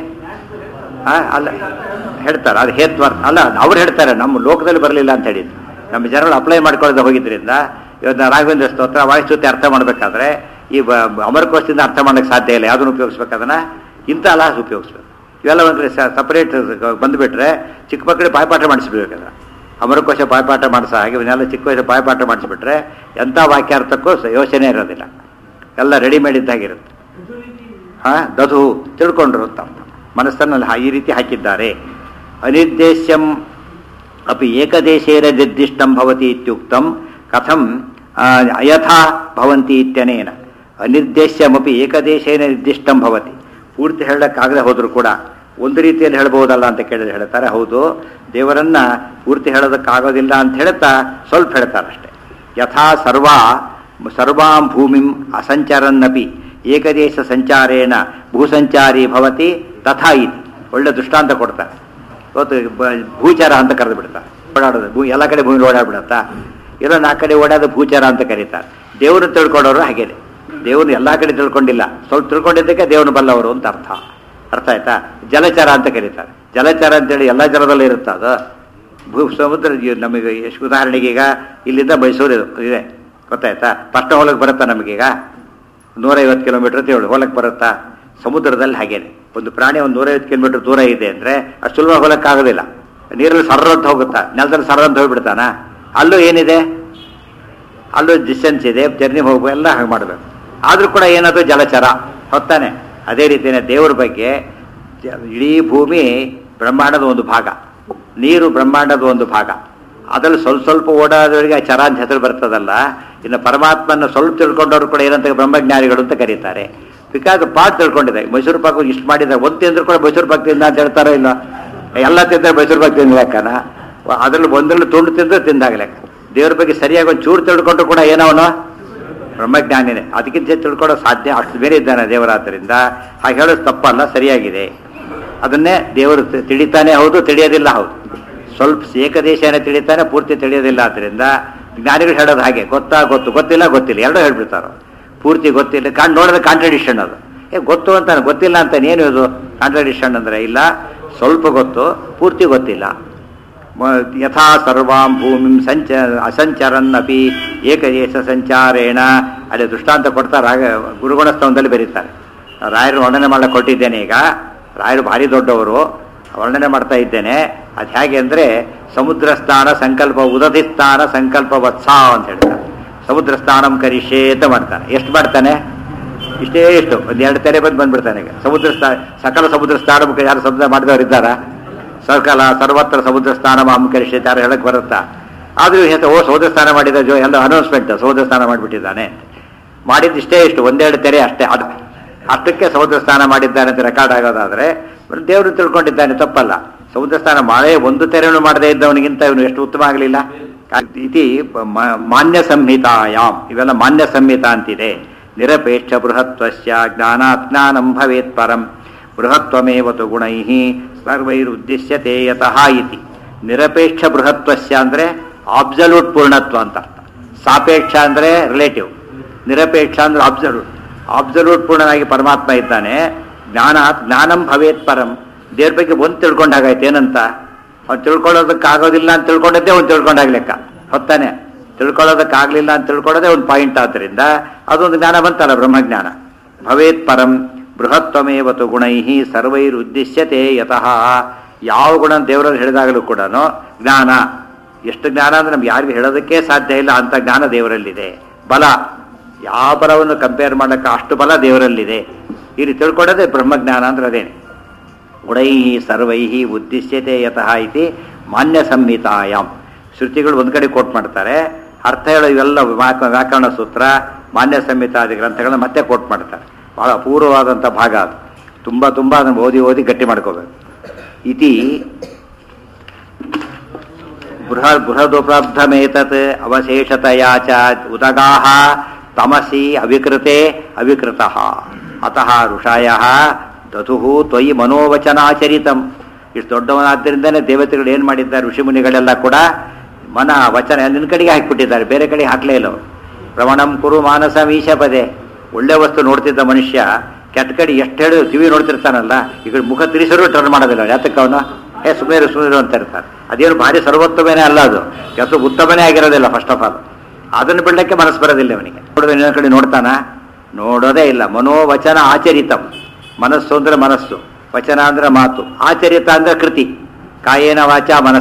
ಆ, ಅಲ್ಲ ಹೇಳ್ತಾರೆ ಅದು ಹೇತ್ವರ್ಥ ಅಲ್ಲ ಅವ್ರು ಹೇಳ್ತಾರೆ ನಮ್ಮ ಲೋಕದಲ್ಲಿ ಬರಲಿಲ್ಲ ಅಂತ ಹೇಳಿದ್ದು ನಮ್ಮ ಜನಗಳು ಅಪ್ಲೈ ಮಾಡ್ಕೊಳ್ಳದೆ ಹೋಗಿದ್ರಿಂದ ಇವತ್ತು ರಾಘವೇಂದ್ರ ಸ್ತೋತ್ರ ವಾಯುಸ್ತುತಿ ಅರ್ಥ ಮಾಡಬೇಕಾದ್ರೆ ಈ ಬ- ಬ- ಅಮರಕೋಶದಿಂದ ಅರ್ಥ ಮಾಡಕ್ಕೆ ಸಾಧ್ಯ ಇಲ್ಲ ಯಾವುದನ್ನು ಉಪಯೋಗಿಸ್ಬೇಕದನ್ನ ಇಂಥ ಲಾಸ್ ಉಪಯೋಗಿಸ್ಬೇಕು ಇವೆಲ್ಲ ಒಂದು ಕಡೆ ಸಪರೇಟ್ ಬಂದುಬಿಟ್ರೆ ಚಿಕ್ಕ ಮಕ್ಕಳಿಗೆ ಬಾಯ್ಪಾಠ ಮಾಡಿಸ್ಬೇಕಲ್ಲ ಅಮರಕೋಶ ಬಾಯ್ಪಾಠ ಮಾಡಿಸ ಹಾಗೆ ಇವನ್ನೆಲ್ಲ ಚಿಕ್ಕ ವಯಸ್ಸು ಬಾಯ್ಪಾಠ ಮಾಡಿಸ್ಬಿಟ್ರೆ ಎಂಥ ವಾಕ್ಯಾರ್ಥಕ್ಕೂ ಸ- ಯೋಚನೆ ಇರೋದಿಲ್ಲ ಎಲ್ಲ ರೆಡಿಮೇಡ್ ಇದ್ದಾಗಿರುತ್ತೆ ಹಾ ದಧು ತಿಳ್ಕೊಂಡ್ರು ಅಂತ ಅರ್ಥ. ಮನಸ್ಸನ್ನಲ್ಲಿ ಹಾ- ಈ ರೀತಿ ಹಾಕಿದ್ದಾರೆ ಅನಿರ್ದೇಶ್ಯಂ ಅಪಿ ಏಕದೇಶೇನ ನಿರ್ದಿಷ್ಟಂ ಭವತಿ ಇತ್ಯುಕ್ತಂ ಕಥಂ ಆ, ಅಯಥಾ ಭವಂತಿ ಇತ್ಯನೇನ ಅನಿರ್ದೇಶ್ಯಮಪಿ ಏಕದೇಶೇನ ನಿರ್ದಿಷ್ಟಂ ಭವತಿ ಪೂರ್ತಿ ಹೇಳಕ್ಕಾಗದೆ ಹೋದ್ರು ಕೂಡ ಒಂದು ರೀತಿಯಲ್ಲಿ ಹೇಳ್ಬಹುದಲ್ಲ ಅಂತ ಕೇಳಿದ್ರೆ ಹೇಳ್ತಾರೆ ಹೌದು ದೇವರನ್ನ ಪೂರ್ತಿ ಹೇಳೋದಕ್ಕಾಗೋದಿಲ್ಲ ಅಂತ ಹೇಳ್ತಾ ಸ್ವಲ್ಪ ಹೇಳ್ತಾರೆ ಅಷ್ಟೇ ಯಥಾ ಸರ್ವ ಸರ್ವಾಂ ಭೂಮಿಂ ಅಸಂಚರನ್ನಪಿ ಏಕದೇಶ ಸಂಚಾರೇಣ ಭೂಸಂಚಾರಿ ಭವತಿ ತಥಾ ಇತಿ ಒಳ್ಳೆ ದೃಷ್ಟಾಂತ ಕೊಡ್ತಾರೆ ಇವತ್ತು ಬ- ಭೂಚಾರ ಅಂತ ಕರೆದು ಬಿಡ್ತಾರೆ ಓಡಾಡೋದು ಭೂ ಎಲ್ಲ ಕಡೆ ಭೂಮಿ ಓಡಾಡ್ಬಿಡತ್ತಾ ಏನೋ ನಾಲ್ಕು ಕಡೆ ಓಡಾದ ಭೂಚಾರ ಅಂತ ಕರೀತಾರೆ ದೇವ್ರನ್ನ ತಿಳ್ಕೊಂಡವರು ಹಾಗೇನೆ ದೇವ್ರನ್ನ ಎಲ್ಲ ಕಡೆ ತಿಳ್ಕೊಂಡಿಲ್ಲ ಸ್ವಲ್ಪ ತಿಳ್ಕೊಂಡಿದ್ದಕ್ಕೆ ದೇವ್ರನ್ನ ಬಲ್ಲವರು ಅಂತ ಅರ್ಥ ಅರ್ಥ ಆಯ್ತಾ ಜಲಚರ ಅಂತ ಕರೀತಾರೆ ಜಲಚರ ಅಂತೇಳಿ ಎಲ್ಲ ಜಲದಲ್ಲೂ ಇರುತ್ತಾ ಅದು ಭೂ ಸಮುದ್ರ ಈ ನಮಗೆ ಎಷ್ಟು ಉದಾಹರಣೆಗೆ ಈಗ ಇಲ್ಲಿಂದ ಮೈಸೂರು ಇದು- ಇದೆ ಗೊತ್ತಾಯ್ತಾ ಪಟ್ಟ ಹೊಲಕ್ಕೆ ಬರುತ್ತಾ ನಮಗೀಗ ನೂರೈವತ್ತು ಕಿಲೋಮೀಟರ್ ಅಂತ ಹೇಳಿ ಹೊಲಕ್ಕೆ ಬರುತ್ತಾ ಸಮುದ್ರದಲ್ಲಿ ಹಾಗೇನೆ ಒಂದು ಪ್ರಾಣಿ ಒಂದು ನೂರೈವತ್ತು ಕಿಲೋಮೀಟರ್ ದೂರ ಇದೆ ಅಂದರೆ ಅಷ್ಟು ಸುಲಭ ಹೊಲಕ್ಕಾಗೋದಿಲ್ಲ ನೀರಲ್ಲಿ ಸರ ಅಂತ ಹೋಗುತ್ತಾ ನೆಲದಲ್ಲಿ ಸರ ಅಂತ ಹೋಗ್ಬಿಡ್ತಾನ ಅಲ್ಲೂ ಏನಿದೆ ಅಲ್ಲೂ ಡಿಸ್ಟೆನ್ಸ್ ಇದೆ ಜರ್ನಿ ಹೋಗ್ಬೇಕು ಎಲ್ಲ ಹಾಗೆ ಮಾಡಬೇಕು ಆದರೂ ಕೂಡ ಏನದು ಜಲಚರ ಹೊತ್ತಾನೆ ಅದೇ ರೀತಿಯೇ ದೇವರ ಬಗ್ಗೆ ಜ- ಇಡೀ ಭೂಮಿ ಬ್ರಹ್ಮಾಂಡದ ಒಂದು ಭಾಗ ನೀರು ಬ್ರಹ್ಮಾಂಡದ ಒಂದು ಭಾಗ ಅದ್ರಲ್ಲಿ ಸ್ವಲ್ಪ ಸ್ವಲ್ಪ ಓಡಾದವರಿಗೆ ಆ ಚರ ಅಂತ ಹೆಸರು ಬರ್ತದಲ್ಲ ಇನ್ನು ಪರಮಾತ್ಮನ ಸ್ವಲ್ಪ ತಿಳ್ಕೊಂಡವ್ರು ಕೂಡ ಏನಂತ ಬ್ರಹ್ಮಜ್ಞಾನಿಗಳು ಅಂತ ಕರೀತಾರೆ ಬಿಕಾಸ್ ಪಾಟ್ ತಿಳ್ಕೊಂಡಿದೆ ಮೈಸೂರು ಪಾಕ ಇಷ್ಟು ಮಾಡಿದ್ದಾರೆ ಒಂದು ತಿಂದ್ರು ಕೂಡ ಮೈಸೂರು ಪಾಕ್ ತಿಂದ ಅಂತ ಹೇಳ್ತಾರೋ ಇಲ್ಲ ಎಲ್ಲ ತಿಂದ್ರೆ ಮೈಸೂರು ಪಾಕ್ ತಿಂದ ಲೆಕ್ಕನ ಅದ್ರಲ್ಲಿ ಒಂದ್ರಲ್ಲಿ ತುಂಡು ತಿಂದ್ರೆ ತಿಂದಾಗ ಲೆಕ್ಕ ದೇವ್ರ ಬಗ್ಗೆ ಸರಿಯಾಗಿ ಒಂದು ಚೂರು ತಿಳ್ಕೊಂಡ್ರು ಕೂಡ ಏನವನು ಬ್ರಹ್ಮಜ್ಞಾನಿನೇ ಅದಕ್ಕಿಂತ ಹೆಚ್ಚು ತಿಳ್ಕೊಳ್ಳೋ ಸಾಧ್ಯ ಅಷ್ಟು ಬೇರೆ ಇದ್ದಾನೆ ದೇವರಾದ್ದರಿಂದ ಹಾಗೆ ಹೇಳೋದು ತಪ್ಪಲ್ಲ ಸರಿಯಾಗಿದೆ ಅದನ್ನೇ ದೇವರು ತಿ- ತಿಳಿತಾನೆ ಹೌದು ತಿಳಿಯೋದಿಲ್ಲ ಹೌದು ಸ್ವಲ್ಪ ಏಕದೇಶನೇ ತಿಳಿತಾನೆ ಪೂರ್ತಿ ತಿಳಿಯೋದಿಲ್ಲ ಆದ್ದರಿಂದ ಜ್ಞಾನಿಗಳು ಹೇಳೋದು ಹಾಗೆ ಗೊತ್ತಾ ಗೊತ್ತು ಗೊತ್ತಿಲ್ಲ ಗೊತ್ತಿಲ್ಲ ಎರಡೂ ಹೇಳ್ಬಿಡ್ತಾರೋ ಪೂರ್ತಿ ಗೊತ್ತಿಲ್ಲ ಕಾಣ್ ನೋಡಿದ್ರೆ ಕಾಂಟ್ರಡಿಕ್ಷನ್ ಅದು ಏ ಗೊತ್ತು ಅಂತಾನೆ ಗೊತ್ತಿಲ್ಲ ಅಂತಾನೆ ಏನು ಇದು ಕಾಂಟ್ರಡಿಕ್ಷನ್ ಅಂದರೆ ಇಲ್ಲ ಸ್ವಲ್ಪ ಗೊತ್ತು ಪೂರ್ತಿ ಗೊತ್ತಿಲ್ಲ ಮ- ಯಥಾ ಸರ್ವಾಂ ಭೂಮಿಂ ಸಂಚ ಅಸಂಚರನ್ನಪಿ ಏಕದೇಶ ಸಂಚಾರೇಣ ಅಲ್ಲಿ ದೃಷ್ಟಾಂತ ಕೊಡ್ತಾರೆ ಆಗ ಗುರುಗುಣಸ್ತವನದಲ್ಲಿ ಬರೀತಾರೆ ರಾಯರು ವರ್ಣನೆ ಮಾಡಕ್ಕೆ ಕೊಟ್ಟಿದ್ದೇನೆ ಈಗ ರಾಯರು ಭಾರಿ ದೊಡ್ಡವರು ವರ್ಣನೆ ಮಾಡ್ತಾ ಇದ್ದೇನೆ ಅದು ಹೇಗೆ ಅಂದರೆ ಸಮುದ್ರ ಸ್ಥಾನ ಸಂಕಲ್ಪ ಉದತಿ ಸ್ಥಾನ ಸಂಕಲ್ಪ ವತ್ಸ ಅಂತ ಹೇಳ್ತಾರೆ ಸಮುದ್ರ ಸ್ಥಾನಂ ಕರಿಷೇ ಅಂತ ಮಾಡ್ತಾನೆ ಎಷ್ಟು ಮಾಡ್ತಾನೆ ಇಷ್ಟೇ ಇಷ್ಟು ಒಂದು ಎರಡು ತೆರೆ ಬಂದು ಬಂದ್ಬಿಡ್ತಾನೆ ಈಗ ಸಮುದ್ರ ಸ್ಥಾನ ಸಕಲ ಸಮುದ್ರ ಸ್ಥಾನ ಮುಖ ಯಾರು ಸಮುದ್ರ ಮಾಡಿದವರು ಇದ್ದಾರಾ ಸರ್ಕಲ ಸರ್ವತ್ರ ಸಮುದ್ರ ಸ್ಥಾನ ಮಾಮಕರಿಷೆ ಯಾರು ಹೇಳಕ್ ಬರುತ್ತಾ ಆದ್ರೂ ಹೆಸರು ಓ ಸಮುದ್ರ ಸ್ನಾನ ಮಾಡಿದ ಜೋ ಎಲ್ಲ ಅನೌನ್ಸ್ಮೆಂಟ್ ಸಮುದ್ರ ಸ್ನಾನ ಮಾಡಿಬಿಟ್ಟಿದ್ದಾನೆ ಮಾಡಿದ್ದು ಇಷ್ಟೇ ಇಷ್ಟು ಒಂದೆರಡು ತೆರೆ ಅಷ್ಟೇ ಅದು ಅಷ್ಟಕ್ಕೆ ಸಮುದ್ರ ಸ್ನಾನ ಮಾಡಿದ್ದಾನೆ ಅಂತ ರೆಕಾರ್ಡ್ ಆಗೋದಾದ್ರೆ ದೇವರು ತಿಳ್ಕೊಂಡಿದ್ದಾನೆ ತಪ್ಪಲ್ಲ ಸಮುದ್ರ ಸ್ನಾನ ಮಾಡೇ ಒಂದು ತೆರೆನೂ ಮಾಡದೇ ಇದ್ದವನಿಗಿಂತ ಇವನು ಎಷ್ಟು ಉತ್ತಮ ಆಗಲಿಲ್ಲ ಇತಿ ಮ- ಮಾನ್ಯ ಸಂಹಿತಾಯಾಮ್ ಇವೆಲ್ಲ ಮಾನ್ಯ ಸಂಹಿತ ಅಂತಿದೆ ನಿರಪೇಕ್ಷ ಬೃಹತ್ವಸ್ಯ ಜ್ಞಾನಾಜ್ಞಾನಂ ಭವೇತ್ ಪರಂ ಬೃಹತ್ವಮೇವ ತು ಗುಣೈ ಸರ್ವೈರುದ್ದೇಶ್ಯತೆ ಯತಃ ಇತಿ ನಿರಪೇಕ್ಷ ಬೃಹತ್ವಸ್ಯ ಅಂದರೆ ಆಬ್ಸಲ್ಯೂಟ್ ಪೂರ್ಣತ್ವ ಅಂತ ಅರ್ಥ ಸಾಪೇಕ್ಷ ಅಂದರೆ ರಿಲೇಟಿವ್ ನಿರಪೇಕ್ಷ ಅಂದ್ರೆ ಅಬ್ಸಲ್ಯೂಟ್ ಅಬ್ಸಲ್ಯೂಟ್ ಪೂರ್ಣನಾಗಿ ಪರಮಾತ್ಮ ಇದ್ದಾನೆ ಜ್ಞಾನ ಜ್ಞಾನಂ ಭವೇತ್ ಪರಂ ದೇವ್ರ ಬಗ್ಗೆ ಒಂದು ತಿಳ್ಕೊಂಡ ಹಾಗಾಯ್ತು ಏನಂತ ಅವ್ನು ತಿಳ್ಕೊಳ್ಳೋದಕ್ಕಾಗೋದಿಲ್ಲ ಅಂತ ತಿಳ್ಕೊಂಡದ್ದೇ ಒಂದು ತಿಳ್ಕೊಂಡಾಗ ಲೆಕ್ಕ ಹೊತ್ತಾನೆ ತಿಳ್ಕೊಳ್ಳೋದಕ್ಕಾಗಲಿಲ್ಲ ಅಂತ ತಿಳ್ಕೊಳ್ಳೋದೇ ಒಂದು ಪಾಯಿಂಟ್ ಆದ್ದರಿಂದ ಅದೊಂದು ಜ್ಞಾನ ಬಂತಲ್ಲ ಬ್ರಹ್ಮಜ್ಞಾನ ಭವೇತ್ ಪರಂ ಬೃಹತ್ವಮೇವತು ಗುಣೈ ಸರ್ವೈರುದ್ದೇಶ್ಯತೆ ಯತಃ ಯಾವ ಗುಣ ದೇವರಲ್ಲಿ ಹೇಳಿದಾಗಲೂ ಕೂಡ ಜ್ಞಾನ ಎಷ್ಟು ಜ್ಞಾನ ಅಂದ್ರೆ ನಮ್ಗೆ ಯಾರಿಗೂ ಹೇಳೋದಕ್ಕೆ ಸಾಧ್ಯ ಇಲ್ಲ ಅಂತ ಜ್ಞಾನ ದೇವರಲ್ಲಿದೆ ಬಲ ಯಾವ ಬಲವನ್ನು ಕಂಪೇರ್ ಮಾಡಕ್ಕೆ ಅಷ್ಟು ಬಲ ದೇವರಲ್ಲಿದೆ ಈ ರೀತಿ ತಿಳ್ಕೊಳ್ಳೋದೇ ಬ್ರಹ್ಮಜ್ಞಾನ ಅಂದ್ರೆ ಅದೇನೆ ಗುಣೈ ಸರ್ವೈ ಉದ್ದೇಶ್ಯತೆ ಯತಃ ಇತಿ ಮಾನ್ಯ ಸಂಹಿತಾಯಾಮ್ ಶ್ರುತಿಗಳು ಒಂದು ಕಡೆ ಕೋಟ್ ಮಾಡ್ತಾರೆ ಅರ್ಥ ಹೇಳೋ ಇವೆಲ್ಲ ವ್ಯಾಕ- ವ್ಯಾಕರಣ ಸೂತ್ರ ಮಾನ್ಯ ಸಂಹಿತಾದಿ ಗ್ರಂಥಗಳನ್ನ ಮತ್ತೆ ಕೋಟ್ ಮಾಡ್ತಾರೆ ಬಹಳ ಅಪೂರ್ವವಾದಂಥ ಭಾಗ ಅದು ತುಂಬ ತುಂಬ ಅದನ್ನು ಓದಿ ಓದಿ ಗಟ್ಟಿ ಮಾಡ್ಕೋಬೇಕು ಇತಿ ಬೃಹ ಬೃಹದುಪಲಬ್ಧಮೇತತ್ ಅವಶೇಷತೆಯ ಚ ಉದಗಾಹ ತಮಸಿ ಅವಿಕೃತೆ ಅವಿಕೃತಃ ಅತಃ ಋಷಾಯ ದಧು ತ್ವಯಿ ಮನೋವಚನಾಚರಿತಂ ಇಷ್ಟು ದೊಡ್ಡವನಾದ್ದರಿಂದನೇ ದೇವತೆಗಳು ಏನು ಮಾಡಿದ್ದಾರೆ ಋಷಿಮುನಿಗಳೆಲ್ಲ ಕೂಡ ಮನ ವಚನ ನಿನ್ನ ಕಡೆಗೆ ಹಾಕಿಬಿಟ್ಟಿದ್ದಾರೆ ಬೇರೆ ಕಡೆಗೆ ಹಾಕಲೇ ಇಲ್ಲ ಅವ್ರು. ಪ್ರವಣಂ ಕುರು ಮಾನಸ ಮೀಶಪದೆ ಒಳ್ಳೆ ವಸ್ತು ನೋಡ್ತಿದ್ದ ಮನುಷ್ಯ ಕೆಟ್ಟ ಕಡೆ ಎಷ್ಟು ಹೇಳಿ ಕಿವಿ ನೋಡ್ತಿರ್ತಾನಲ್ಲ ಈಗ ಮುಖ ತಿರುಸರು ಟರ್ನ್ ಮಾಡೋದಿಲ್ಲ ಯಾತಕ್ಕೆ ಅವನು ಏ ಸುಮೇರು ಸುಮೇರು ಅಂತ ಇರ್ತಾರೆ ಅದೇನು ಭಾರಿ ಸರ್ವೋತ್ತಮನೇ ಅಲ್ಲ ಅದು ಕೆಲಸ ಉತ್ತಮನೇ ಆಗಿರೋದಿಲ್ಲ ಫಸ್ಟ್ ಆಫ್ ಆಲ್ ಅದನ್ನು ಬಿಡಲಿಕ್ಕೆ ಮನಸ್ಸು ಬರೋದಿಲ್ಲ ಅವನಿಗೆ ನೋಡಿದ್ರೆ ಇನ್ನೊಂದು ಕಡೆ ನೋಡ್ತಾನ ನೋಡೋದೇ ಇಲ್ಲ ಮನೋವಚನ ಆಚರಿತಂ ಮನಸ್ಸು ಅಂದ್ರೆ ಮನಸ್ಸು ವಚನ ಅಂದ್ರೆ ಮಾತು ಆಚರಿತ ಅಂದ್ರೆ ಕೃತಿ ಕಾಯೇನ ವಾಚ ಮನಸ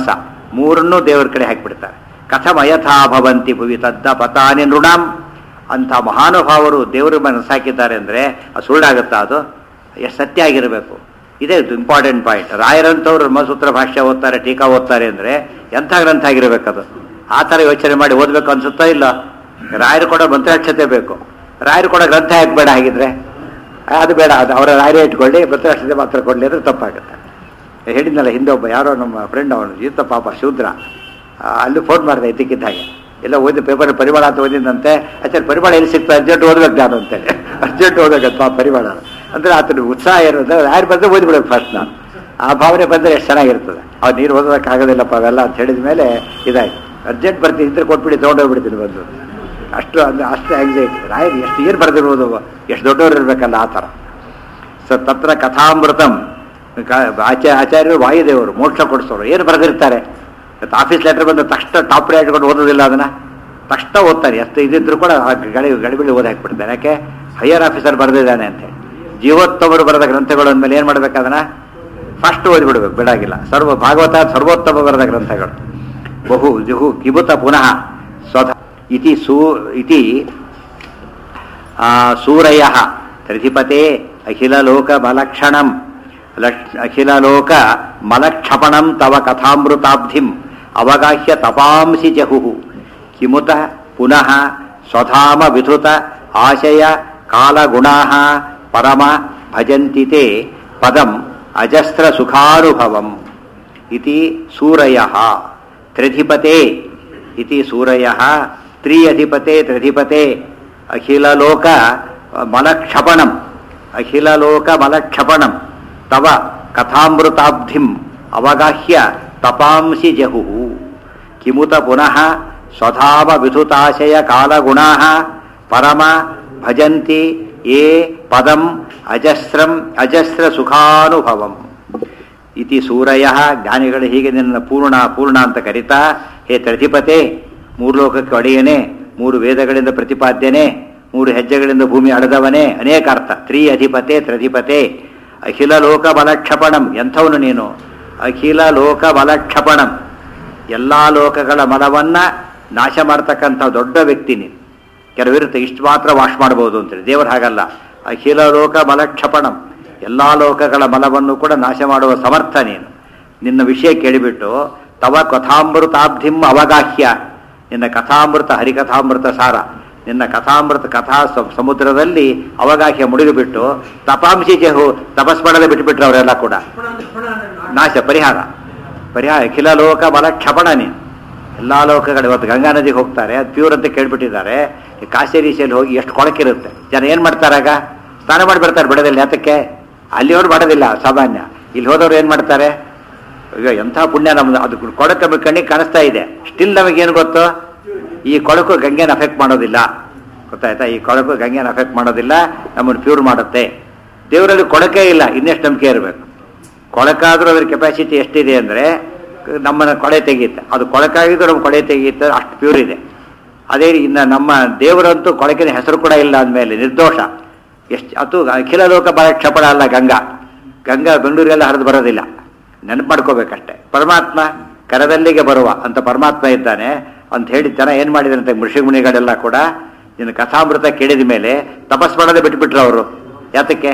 ಮೂರನ್ನೂ ದೇವರ ಕಡೆ ಹಾಕಿಬಿಡ್ತಾರೆ ಕಥಮಯಥಾ ಭವಂತಿ ಭುವಿ ತದ್ದ ಪತಾನಿ ನೃಣಾಂ ಅಂಥ ಮಹಾನುಭಾವರು ದೇವರ ಮನಸ್ಸು ಸಾಕಿದ್ದಾರೆ ಅಂದರೆ ಅದು ಸುಳ್ಳಾಗುತ್ತಾ ಅದು ಎಷ್ಟು ಸತ್ಯ ಆಗಿರಬೇಕು ಇದೇ ಇಂಪಾರ್ಟೆಂಟ್ ಪಾಯಿಂಟ್ ರಾಯರಂಥವ್ರು ಬ್ರಹ್ಮಸೂತ್ರ ಭಾಷ್ಯ ಓದ್ತಾರೆ ಟೀಕಾ ಓದ್ತಾರೆ ಅಂದರೆ ಎಂಥ ಗ್ರಂಥ ಆಗಿರಬೇಕದು ಆ ಥರ ಯೋಚನೆ ಮಾಡಿ ಓದಬೇಕು ಅನ್ಸುತ್ತಾ ಇಲ್ಲ ರಾಯರು ಕೊಡೋ ಮಂತ್ರಾಕ್ಷತೆ ಬೇಕು ರಾಯರು ಕೊಡೋ ಗ್ರಂಥ ಯಾಕೆ ಬೇಡ ಹಾಗಿದ್ರೆ ಅದು ಬೇಡ ಅದು ಅವರ ರಾಯರೇ ಇಟ್ಕೊಳ್ಳಿ ಮಂತ್ರಾಕ್ಷತೆ ಮಾತ್ರ ಕೊಡಲಿ ಅಂದ್ರೆ ತಪ್ಪಾಗುತ್ತೆ ಹೇಳಿದ್ನಲ್ಲ ಹಿಂದೆ ಒಬ್ಬ ಯಾರೋ ನಮ್ಮ ಫ್ರೆಂಡ್ ಅವನು ಜೀತ ಪಾಪ ಶೂದ್ರ ಆ, ಅಲ್ಲಿ ಫೋನ್ ಮಾಡಿದೆ ಇದ್ದಕ್ಕಿದ್ದ ಹಾಗೆ ಎಲ್ಲ ಓದಿ ಪೇಪರ್ ಪರಿಮಳ ಅಂತ ಓದಿದಂತೆ ಆಚಾರ್ಯ ಪರಿಮಳ ಎಲ್ಲಿ ಸಿಗ್ತದೆ ಅರ್ಜೆಂಟ್ ಓದ್ಬೇಕು ನಾನು ಅಂತೇಳಿ ಅರ್ಜೆಂಟ್ ಓದಬೇಕಪ್ಪ ಪರಿಮಳ ಅಂದರೆ ಆತನ ಉತ್ಸಾಹ ಇರೋದು ಯಾರು ಬಂದರೆ ಓದ್ಬಿಡ್ಬೇಕು ಫಸ್ಟ್ ನಾನು ಆ ಭಾವನೆ ಬಂದರೆ ಎಷ್ಟು ಚೆನ್ನಾಗಿರ್ತದೆ ಅವ್ರು ನೀರು ಓದೋದಕ್ಕಾಗೋದಿಲ್ಲಪ್ಪ ಅವೆಲ್ಲ ಅಂತ ಹೇಳಿದ ಮೇಲೆ ಇದಾಯ್ತು ಅರ್ಜೆಂಟ್ ಬರ್ತೀನಿ ಇದ್ರೆ ಕೊಟ್ಬಿಡಿ ತೊಗೊಂಡೋಗ್ಬಿಡ್ತೀನಿ ಬಂದು ಅಷ್ಟು ಅಂದ್ರೆ ಅಷ್ಟು ಆಂಗ್ಸೈಟಿ ರಾಯರು ಎಷ್ಟು ಏನು ಬರೆದಿರ್ಬೋದು ಎಷ್ಟು ದೊಡ್ಡವರು ಇರಬೇಕಲ್ಲ ಆ ಥರ ಸೊ ತತ್ರ ಕಥಾಮೃತಂ ಕ- ಆಚಾರ್ಯ ಆಚಾರ್ಯರು ವಾಯುದೇವರು ಮೋಕ್ಷ ಕೊಡಿಸೋರು ಏನು ಬರೆದಿರ್ತಾರೆ ಇವತ್ತು ಆಫೀಸ್ ಲೆಟರ್ ಬಂದ ತಕ್ಷಣ ಟಾಪ್ ಇಟ್ಕೊಂಡು ಓದೋದಿಲ್ಲ ಅದನ್ನ ತಕ್ಷಣ ಓದ್ತಾರೆ ಎಷ್ಟು ಇದಿದ್ರು ಕೂಡ ಆ ಗಳಿ ಗಡಿಬಿಡಿ ಓದಿ ಹಾಕ್ಬಿಡ್ತಾರೆ ಯಾಕೆ ಹೈಯರ್ ಆಫೀಸರ್ ಬರೆದಿದ್ದಾನೆ ಅಂತ ಹೇಳಿ ಜೀವೋತ್ತಮರು ಬರೆದ ಗ್ರಂಥಗಳು ಅಂದಮೇಲೆ ಏನು ಮಾಡ್ಬೇಕು ಅದನ್ನ ಫಸ್ಟ್ ಓದಿಬಿಡ್ಬೇಕು ಬಿಡಾಗಿಲ್ಲ ಸರ್ವ ಭಾಗವತ ಸರ್ವೋತ್ತಮ ಬರೆದ ಗ್ರಂಥಗಳು ಬಹು ಜುಹು ಕಿಬುತ ಪುನಃ ಸ್ವಧ ಇತಿ ಸೂ ಇತಿ ಆ, ಸೂರಯ ತ್ರಿಧಿಪತೆ ಅಖಿಲ ಲೋಕ ಬಲಕ್ಷಣಂ ಲಕ್ಷ ಅಖಿಲ ಲೋಕ ಮಲಕ್ಷಪಣಂ ತವ ಕಥಾಮೃತಾಬ್ಧಿಂ ಅವಗಾಹ್ಯ ತಪಾಂಸಿ ಜಹು ಕಿಮುತ ಪುನಃ ಸ್ವಧಾಮ ವಿಧೃತ ಆಶಯ ಕಾಲಗುಣಾ ಪರಮ ಭಜಂತಿ ತೇ ಪದಂ ಅಜಸ್ರ ಸುಖಾನುಭವಂ ಇತಿ ಸೂರಯ ತ್ರಿಧಿಪತೆ ಇತಿ ಸೂರಯ ತ್ರಿಯಧಿಪತೆ ತ್ರಿಧಿಪತೆ ಅಖಿಲಲೋಕ ಮಲಕ್ಷಪಣಂ ಅಖಿಲಲೋಕ ಮಲಕ್ಷಪಣಂ ತವ ಕಥಾಮೃತಾಬ್ಧಿಂ ಅವಗಾಹ್ಯ ತಪಾಂಸಿ ಜಹು ಕಿಮುತ ಪುನಃ ಸ್ವಧಾಮ ವಿಧುತಾಶಯ ಕಾಲಗುಣಾ ಪರಮ ಭಜಂತಿ ಯೇ ಪದಂ ಅಜಸ್ರಂ ಅಜಸ್ರ ಸುಖಾನುಭವಂ ಇತಿ ಸೂರಯ ಜ್ಞಾನಿಗಳು ಹೀಗೆ ನಿನ್ನ ಪೂರ್ಣ ಪೂರ್ಣ ಅಂತ ಕರಿತಾ ಹೇ ತ್ರಿಧಿಪತೆ ಮೂರು ಲೋಕಕ್ಕೆ ಒಡೆಯನೆ ಮೂರು ವೇದಗಳಿಂದ ಪ್ರತಿಪಾದ್ಯನೆ ಮೂರು ಹೆಜ್ಜೆಗಳಿಂದ ಭೂಮಿ ಅಡದವನೇ ಅನೇಕ ಅರ್ಥ ತ್ರಿ ಅಧಿಪತೆ ತ್ರಿಧಿಪತೆ ಅಖಿಲ ಲೋಕ ಬಲಕ್ಷಪಣಂ ಎಂಥವನು ನೀನು ಅಖಿಲ ಲೋಕ ಬಲಕ್ಷಪಣಂ ಎಲ್ಲ ಲೋಕಗಳ ಮಲವನ್ನ ನಾಶ ಮಾಡ್ತಕ್ಕಂಥ ದೊಡ್ಡ ವ್ಯಕ್ತಿ ನೀನು ಕೆಲವಿರುತ್ತೆ ಇಷ್ಟು ಮಾತ್ರ ವಾಶ್ ಮಾಡ್ಬೋದು ಅಂತೇಳಿ ದೇವರು ಹಾಗಲ್ಲ ಅಖಿಲ ಲೋಕ ಮಲಕ್ಷಪಣಂ ಎಲ್ಲ ಲೋಕಗಳ ಮಲವನ್ನು ಕೂಡ ನಾಶ ಮಾಡುವ ಸಮರ್ಥ ನೀನು ನಿನ್ನ ವಿಷಯ ಕೇಳಿಬಿಟ್ಟು ತವ ಕಥಾಮೃತಾಬ್ಧಿಂ ಅವಗಾಹ್ಯ ನಿನ್ನ ಕಥಾಮೃತ ಹರಿಕಥಾಮೃತ ಸಾರ ನಿನ್ನ ಕಥಾಮೃತ ಕಥಾ ಸ- ಸಮುದ್ರದಲ್ಲಿ ಅವಗಾಹ್ಯ ಮುಳುಗಿಬಿಟ್ಟು ತಪಾಂಸಿ ಜಹು ತಪಸ್ ಮಾಡದೆ ಬಿಟ್ಟುಬಿಟ್ರು ಅವರೆಲ್ಲ ಕೂಡ ನಾಶ ಪರಿಹಾರ ಪರಿಹಾರ ಅಖಿಲ ಲೋಕ ಬಲ ಕ್ಷಪಣ ನೀನು ಎಲ್ಲ ಲೋಕಗಳು ಇವತ್ತು ಗಂಗಾ ನದಿಗೆ ಹೋಗ್ತಾರೆ ಅದು ಪ್ಯೂರ್ ಅಂತ ಕೇಳ್ಬಿಟ್ಟಿದ್ದಾರೆ ಈ ಕಾಶೇರೀಶಲ್ಲಿ ಹೋಗಿ ಎಷ್ಟು ಕೊಳಕಿರುತ್ತೆ ಜನ ಏನು ಮಾಡ್ತಾರಾಗ ಸ್ನಾನ ಮಾಡಿ ಬರ್ತಾರೆ ಬಿಡೋದಿಲ್ಲ ಯಾತಕ್ಕೆ ಅಲ್ಲಿ ಅವ್ರು ಮಾಡೋದಿಲ್ಲ ಸಾಮಾನ್ಯ ಇಲ್ಲಿ ಹೋದವ್ರು ಏನು ಮಾಡ್ತಾರೆ ಈಗ ಎಂಥ ಪುಣ್ಯ ನಮ್ದು ಅದು ಕೊಳಕ ನಮಗೆ ಕಣ್ಣಿಗೆ ಕಾಣಿಸ್ತಾ ಇದೆ ಸ್ಟಿಲ್ ನಮಗೇನು ಗೊತ್ತು ಈ ಕೊಳಕು ಗಂಗೆನ ಅಫೆಕ್ಟ್ ಮಾಡೋದಿಲ್ಲ ಗೊತ್ತಾಯ್ತಾ ಈ ಕೊಳಕು ಗಂಗೆನ ಅಫೆಕ್ಟ್ ಮಾಡೋದಿಲ್ಲ ನಮ್ಮನ್ನು ಪ್ಯೂರ್ ಮಾಡುತ್ತೆ ದೇವರಲ್ಲಿ ಕೊಳಕೆ ಇಲ್ಲ ಇನ್ನೆಷ್ಟು ನಂಬಿಕೆ ಇರಬೇಕು ಕೊಳಕಾದ್ರೂ ಅದ್ರ ಕೆಪಾಸಿಟಿ ಎಷ್ಟಿದೆ ಅಂದರೆ ನಮ್ಮನ್ನ ಕೊಳೆ ತೆಗೆಯುತ್ತೆ ಅದು ಕೊಳಕಾಗಿದ್ದು ನಮ್ಮ ಕೊಳೆ ತೆಗೆಯುತ್ತೆ ಅಷ್ಟು ಪ್ಯೂರ್ ಇದೆ ಅದೇ ಇನ್ನು ನಮ್ಮ ದೇವರಂತೂ ಕೊಳಕಿನ ಹೆಸರು ಕೂಡ ಇಲ್ಲ ಅಂದಮೇಲೆ ನಿರ್ದೋಷ ಎಷ್ಟು ಅದು ಅಖಿಲ ಲೋಕ ಬಲ ಕ್ಷಪಣ ಅಲ್ಲ ಗಂಗಾ ಗಂಗಾ ಬೆಂಗಳೂರಿಗೆಲ್ಲ ಹರಿದು ಬರೋದಿಲ್ಲ ನೆನಪು ಮಾಡ್ಕೋಬೇಕಷ್ಟೆ ಪರಮಾತ್ಮ ಕರದಲ್ಲಿಗೆ ಬರುವ ಅಂತ ಪರಮಾತ್ಮ ಇದ್ದಾನೆ ಅಂತ ಹೇಳಿ ಜನ ಏನು ಮಾಡಿದ್ರಂತೆ ಋಷಿಮುನಿಗಳೆಲ್ಲ ಕೂಡ ನಿನ್ನ ಕಥಾಮೃತ ಕೇಳಿದ ಮೇಲೆ ತಪಸ್ ಮಾಡೋದೇ ಬಿಟ್ಬಿಟ್ರು ಅವರು ಯಾತಕ್ಕೆ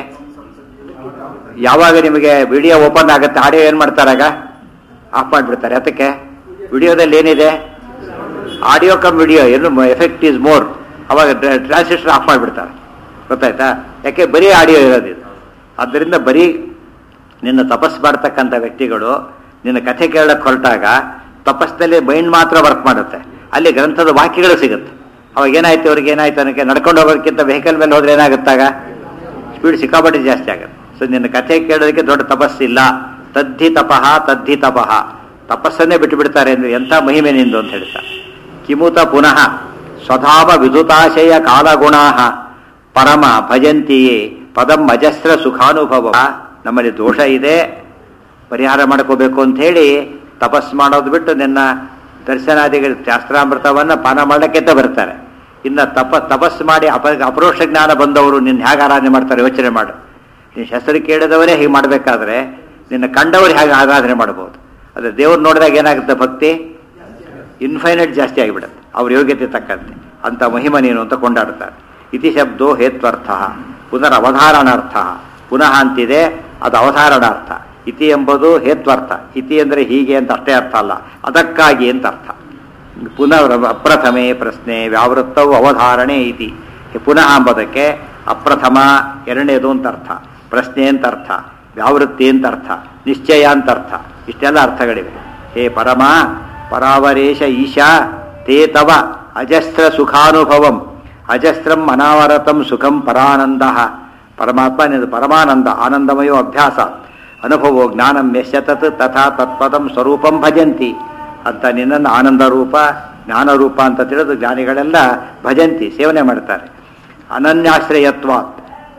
ಯಾವಾಗ ನಿಮಗೆ ವಿಡಿಯೋ ಓಪನ್ ಆಗುತ್ತೆ ಆಡಿಯೋ ಏನು ಮಾಡ್ತಾರಾಗ ಆಫ್ ಮಾಡಿಬಿಡ್ತಾರೆ ಯಾತಕ್ಕೆ ವಿಡಿಯೋದಲ್ಲಿ ಏನಿದೆ ಆಡಿಯೋ ಕಮ್ ವಿಡಿಯೋ ಏನು ಎಫೆಕ್ಟ್ ಈಸ್ ಮೋರ್ ಅವಾಗ ಟ್ರಾನ್ಸಿಸ್ಟರ್ ಆಫ್ ಮಾಡಿಬಿಡ್ತಾರೆ ಗೊತ್ತಾಯ್ತಾ ಯಾಕೆ ಬರೀ ಆಡಿಯೋ ಇರೋದಿದು ಆದ್ದರಿಂದ ಬರೀ ನಿನ್ನ ತಪಸ್ ಮಾಡ್ತಕ್ಕಂಥ ವ್ಯಕ್ತಿಗಳು ನಿನ್ನ ಕಥೆ ಕೇಳಕ್ಕೆ ಹೊರಟಾಗ ತಪಸ್ಸಲ್ಲಿ ಮೈಂಡ್ ಮಾತ್ರ ವರ್ಕ್ ಮಾಡುತ್ತೆ ಅಲ್ಲಿ ಗ್ರಂಥದ ವಾಕ್ಯಗಳು ಸಿಗುತ್ತೆ ಅವಾಗ ಏನಾಯ್ತು ಅವ್ರಿಗೆ ಏನಾಯ್ತು ಅನ್ನೋಕ್ಕೆ ನಡ್ಕೊಂಡು ಹೋಗೋದಕ್ಕಿಂತ ವೆಹಿಕಲ್ ಮೇಲೆ ಹೋದ್ರೆ ಏನಾಗುತ್ತಾಗ ಸ್ಪೀಡ್ ಸಿಕ್ಕಾಪಟ್ಟೆ ಜಾಸ್ತಿ ಆಗುತ್ತೆ ಸೊ ನಿನ್ನ ಕಥೆ ಕೇಳೋದಕ್ಕೆ ದೊಡ್ಡ ತಪಸ್ಸಿಲ್ಲ ತದ್ಧಿ ತಪಃ ತದ್ಧಿ ತಪಃ ತಪಸ್ಸನ್ನೇ ಬಿಟ್ಟು ಬಿಡ್ತಾರೆ ಅಂದ್ರೆ ಎಂಥ ಮಹಿಮೆ ನಿಂದು ಅಂತ ಹೇಳ್ತಾರೆ ಕಿಮುತ ಪುನಃ ಸ್ವಧಾಮ ವಿದುತಾಶಯ ಕಾಲಗುಣಾ ಪರಮ ಭಜಂತಿಯೇ ಪದಂ ಅಜಸ್ರ ಸುಖಾನುಭವ ನಮ್ಮಲ್ಲಿ ದೋಷ ಇದೆ ಪರಿಹಾರ ಮಾಡ್ಕೋಬೇಕು ಅಂತ ಹೇಳಿ ತಪಸ್ ಮಾಡೋದು ಬಿಟ್ಟು ನಿನ್ನ ದರ್ಶನಾದಿಗಳ ಶಾಸ್ತ್ರಾಮೃತವನ್ನ ಪಾನ ಮಾಡಕ್ಕೆ ಅಂತ ಬರ್ತಾರೆ ಇನ್ನು ತಪ ತಪಸ್ ಮಾಡಿ ಅಪ ಅಪರೋಕ್ಷ ಜ್ಞಾನ ಬಂದವರು ನಿನ್ನ ಹೇಗೆ ಆರಾಧನೆ ಮಾಡ್ತಾರೆ ಯೋಚನೆ ಮಾಡು ನಿನ್ನ ಹೆಸರು ಕೇಳಿದವರೇ ಹೀಗೆ ಮಾಡಬೇಕಾದ್ರೆ ನಿನ್ನ ಕಂಡವರು ಹೇಗೆ ಆರಾಧನೆ ಮಾಡ್ಬೋದು ಅದೇ ದೇವ್ರು ನೋಡಿದಾಗ ಏನಾಗುತ್ತೆ ಭಕ್ತಿ ಇನ್ಫೈನೈಟ್ ಜಾಸ್ತಿ ಆಗಿಬಿಡುತ್ತೆ ಅವ್ರ ಯೋಗ್ಯತೆ ತಕ್ಕಂತೆ ಅಂತ ಮಹಿಮ ನೀನು ಅಂತ ಕೊಂಡಾಡ್ತಾರೆ ಇತಿ ಶಬ್ದೋ ಹೇತ್ವರ್ಥ ಪುನರ್ ಅವಧಾರಣಾರ್ಥ ಪುನಃ ಅಂತಿದೆ ಅದು ಅವಧಾರಣಾರ್ಥ ಇತಿ ಎಂಬುದು ಹೇತ್ವರ್ಥ ಇತಿ ಅಂದರೆ ಹೀಗೆ ಅಂತ ಅಷ್ಟೇ ಅರ್ಥ ಅಲ್ಲ ಅದಕ್ಕಾಗಿ ಅಂತ ಅರ್ಥ ಪುನಃ ಅಪ್ರಥಮೆ ಪ್ರಶ್ನೆ ವ್ಯಾವೃತ್ತವು ಅವಧಾರಣೆ ಇತಿ ಪುನಃ ಎಂಬುದಕ್ಕೆ ಅಪ್ರಥಮ ಎರಡನೇದು ಅಂತ ಅರ್ಥ ಪ್ರಶ್ನೆ ಅಂತ ಅರ್ಥ ವ್ಯಾವೃತ್ತಿ ಅಂತ ಅರ್ಥ ನಿಶ್ಚಯ ಅಂತ ಅರ್ಥ ಇಷ್ಟೆಲ್ಲ ಅರ್ಥಗಳಿವೆ ಹೇ ಪರಮ ಪರಾವರೇಶ ಈಶಾ ತೇ ತವ ಅಜಸ್ರ ಸುಖಾನುಭವಂ ಅಜಸ್ರಂ ಅನಾವರತಂ ಸುಖಂ ಪರಾನಂದ ಪರಮಾತ್ಮ ನಿನ್ನ ಪರಮಾನಂದ ಆನಂದಮಯೋ ಅಭ್ಯಾಸ ಅನುಭವೋ ಜ್ಞಾನಂ ಯಶತತ್ ತಥಾ ತತ್ಪದಂ ಸ್ವರೂಪಂ ಭಜಂತಿ ಅಂತ ನಿನ್ನನ್ನು ಆನಂದ ರೂಪ ಜ್ಞಾನ ರೂಪ ಅಂತ ತಿಳಿದು ಜ್ಞಾನಿಗಳೆಲ್ಲ ಭಜಂತಿ ಸೇವನೆ ಮಾಡ್ತಾರೆ ಅನನ್ಯಾಶ್ರಯತ್ವಾತ್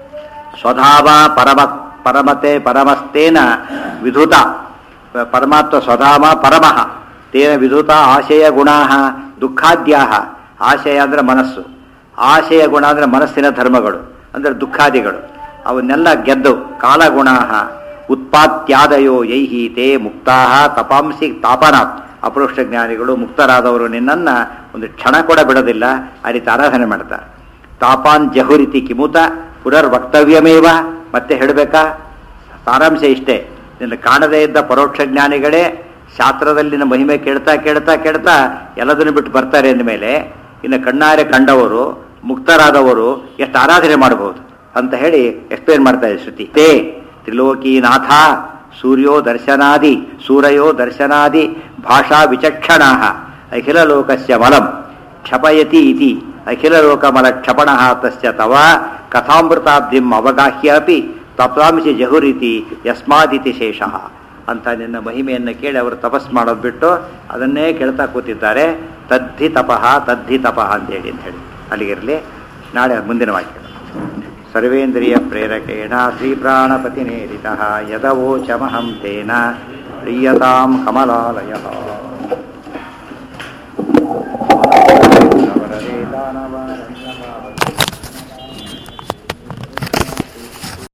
ಸ್ವಧಾವ ಪರಮ ಪರಮತೆ ಪರಮಸ್ತೇನ ವಿಧುತ ಪರಮಾತ್ಮ ಸ್ವಧಾಮ ಪರಮಃ ತೇನ ವಿಧುತ ಆಶಯ ಗುಣಾ ದುಃಖಾದ್ಯಾ ಆಶಯ ಅಂದರೆ ಮನಸ್ಸು ಆಶಯ ಗುಣ ಅಂದರೆ ಮನಸ್ಸಿನ ಧರ್ಮಗಳು ಅಂದರೆ ದುಃಖಾದಿಗಳು ಅವನ್ನೆಲ್ಲ ಗೆದ್ದು ಕಾಲಗುಣಾ ಉತ್ಪಾತ್ಯಾದಯೋ ಯೈಹಿ ತೇ ಮುಕ್ತಾ ತಪಾಂಸಿ ತಾಪನಾಥ್ ಅಪರೋಕ್ಷ ಜ್ಞಾನಿಗಳು ಮುಕ್ತರಾದವರು ನಿನ್ನನ್ನು ಒಂದು ಕ್ಷಣ ಕೂಡ ಬಿಡೋದಿಲ್ಲ ಆ ರೀತಿ ಆರಾಧನೆ ಮಾಡ್ತಾರೆ ತಾಪಾನ್ ಜಹುರಿತಿ ಕಿಮುತ ಪುನರ್ ವಕ್ತವ್ಯಮೇವ ಮತ್ತೆ ಹೇಳಬೇಕಾ ಸಾರಾಂಶ ಇಷ್ಟೇ ನಿನ್ನ ಕಾಣದೇ ಇದ್ದ ಪರೋಕ್ಷ ಜ್ಞಾನಿಗಳೇ ಶಾಸ್ತ್ರದಲ್ಲಿನ ಮಹಿಮೆ ಕೇಳ್ತಾ ಕೇಳ್ತಾ ಕೇಳ್ತಾ ಎಲ್ಲದನ್ನು ಬಿಟ್ಟು ಬರ್ತಾರೆ ಅಂದಮೇಲೆ ಇನ್ನು ಕಣ್ಣಾರೆ ಕಂಡವರು ಮುಕ್ತರಾದವರು ಎಷ್ಟು ಆರಾಧನೆ ಮಾಡಬಹುದು ಅಂತ ಹೇಳಿ ಎಕ್ಸ್ಪ್ಲೇನ್ ಮಾಡ್ತಾ ಇದೆ ಶ್ರುತಿ ತೇ ತ್ರಿಲೋಕೀನಾಥ ಸೂರ್ಯೋ ದರ್ಶನಾದಿ ಸೂರ್ಯೋ ದರ್ಶನಾದಿ ಭಾಷಾ ವಿಚಕ್ಷಣಾ ಅಖಿಲ ಲೋಕಸ್ಯ ಮಲಂ ಕ್ಷಪಯತಿ ಇತಿ ಅಖಿಲ ಲೋಕಮಲ ಕ್ಷಪಣ ತಸ್ಯ ತವ ಕಥಾಮೃತಾಬ್ಧಿಂ ಅವಗಾಹ್ಯ ಅಪಿ ತತ್ವಾಂಶಿ ಜಹುರಿತಿ ಯಸ್ಮಾದಿತಿ ಶೇಷ ಅಂತ ನಿನ್ನ ಮಹಿಮೆಯನ್ನು ಕೇಳಿ ಅವರು ತಪಸ್ ಮಾಡೋದು ಬಿಟ್ಟು ಅದನ್ನೇ ಕೇಳ್ತಾ ಕೂತಿದ್ದಾರೆ ತದ್ಧಿ ತಪಃ ತದ್ಧಿ ತಪಃ ಅಂತೇಳಿ ಅಂತ ಹೇಳಿ ಅಲ್ಲಿಗಿರಲಿ ನಾಳೆ ಮುಂದಿನ ವಾಕ್ಯ ಸರ್ವೇಂದ್ರಿಯ ಪ್ರೇರಕೇಣ ಶ್ರೀ ಪ್ರಾಣಪತಿ ನೇರಿತ ಯದವೋಚಮಹಂ ತೇನ ಪ್ರೀಯತಾಂ ಕಮಲಾಲಯ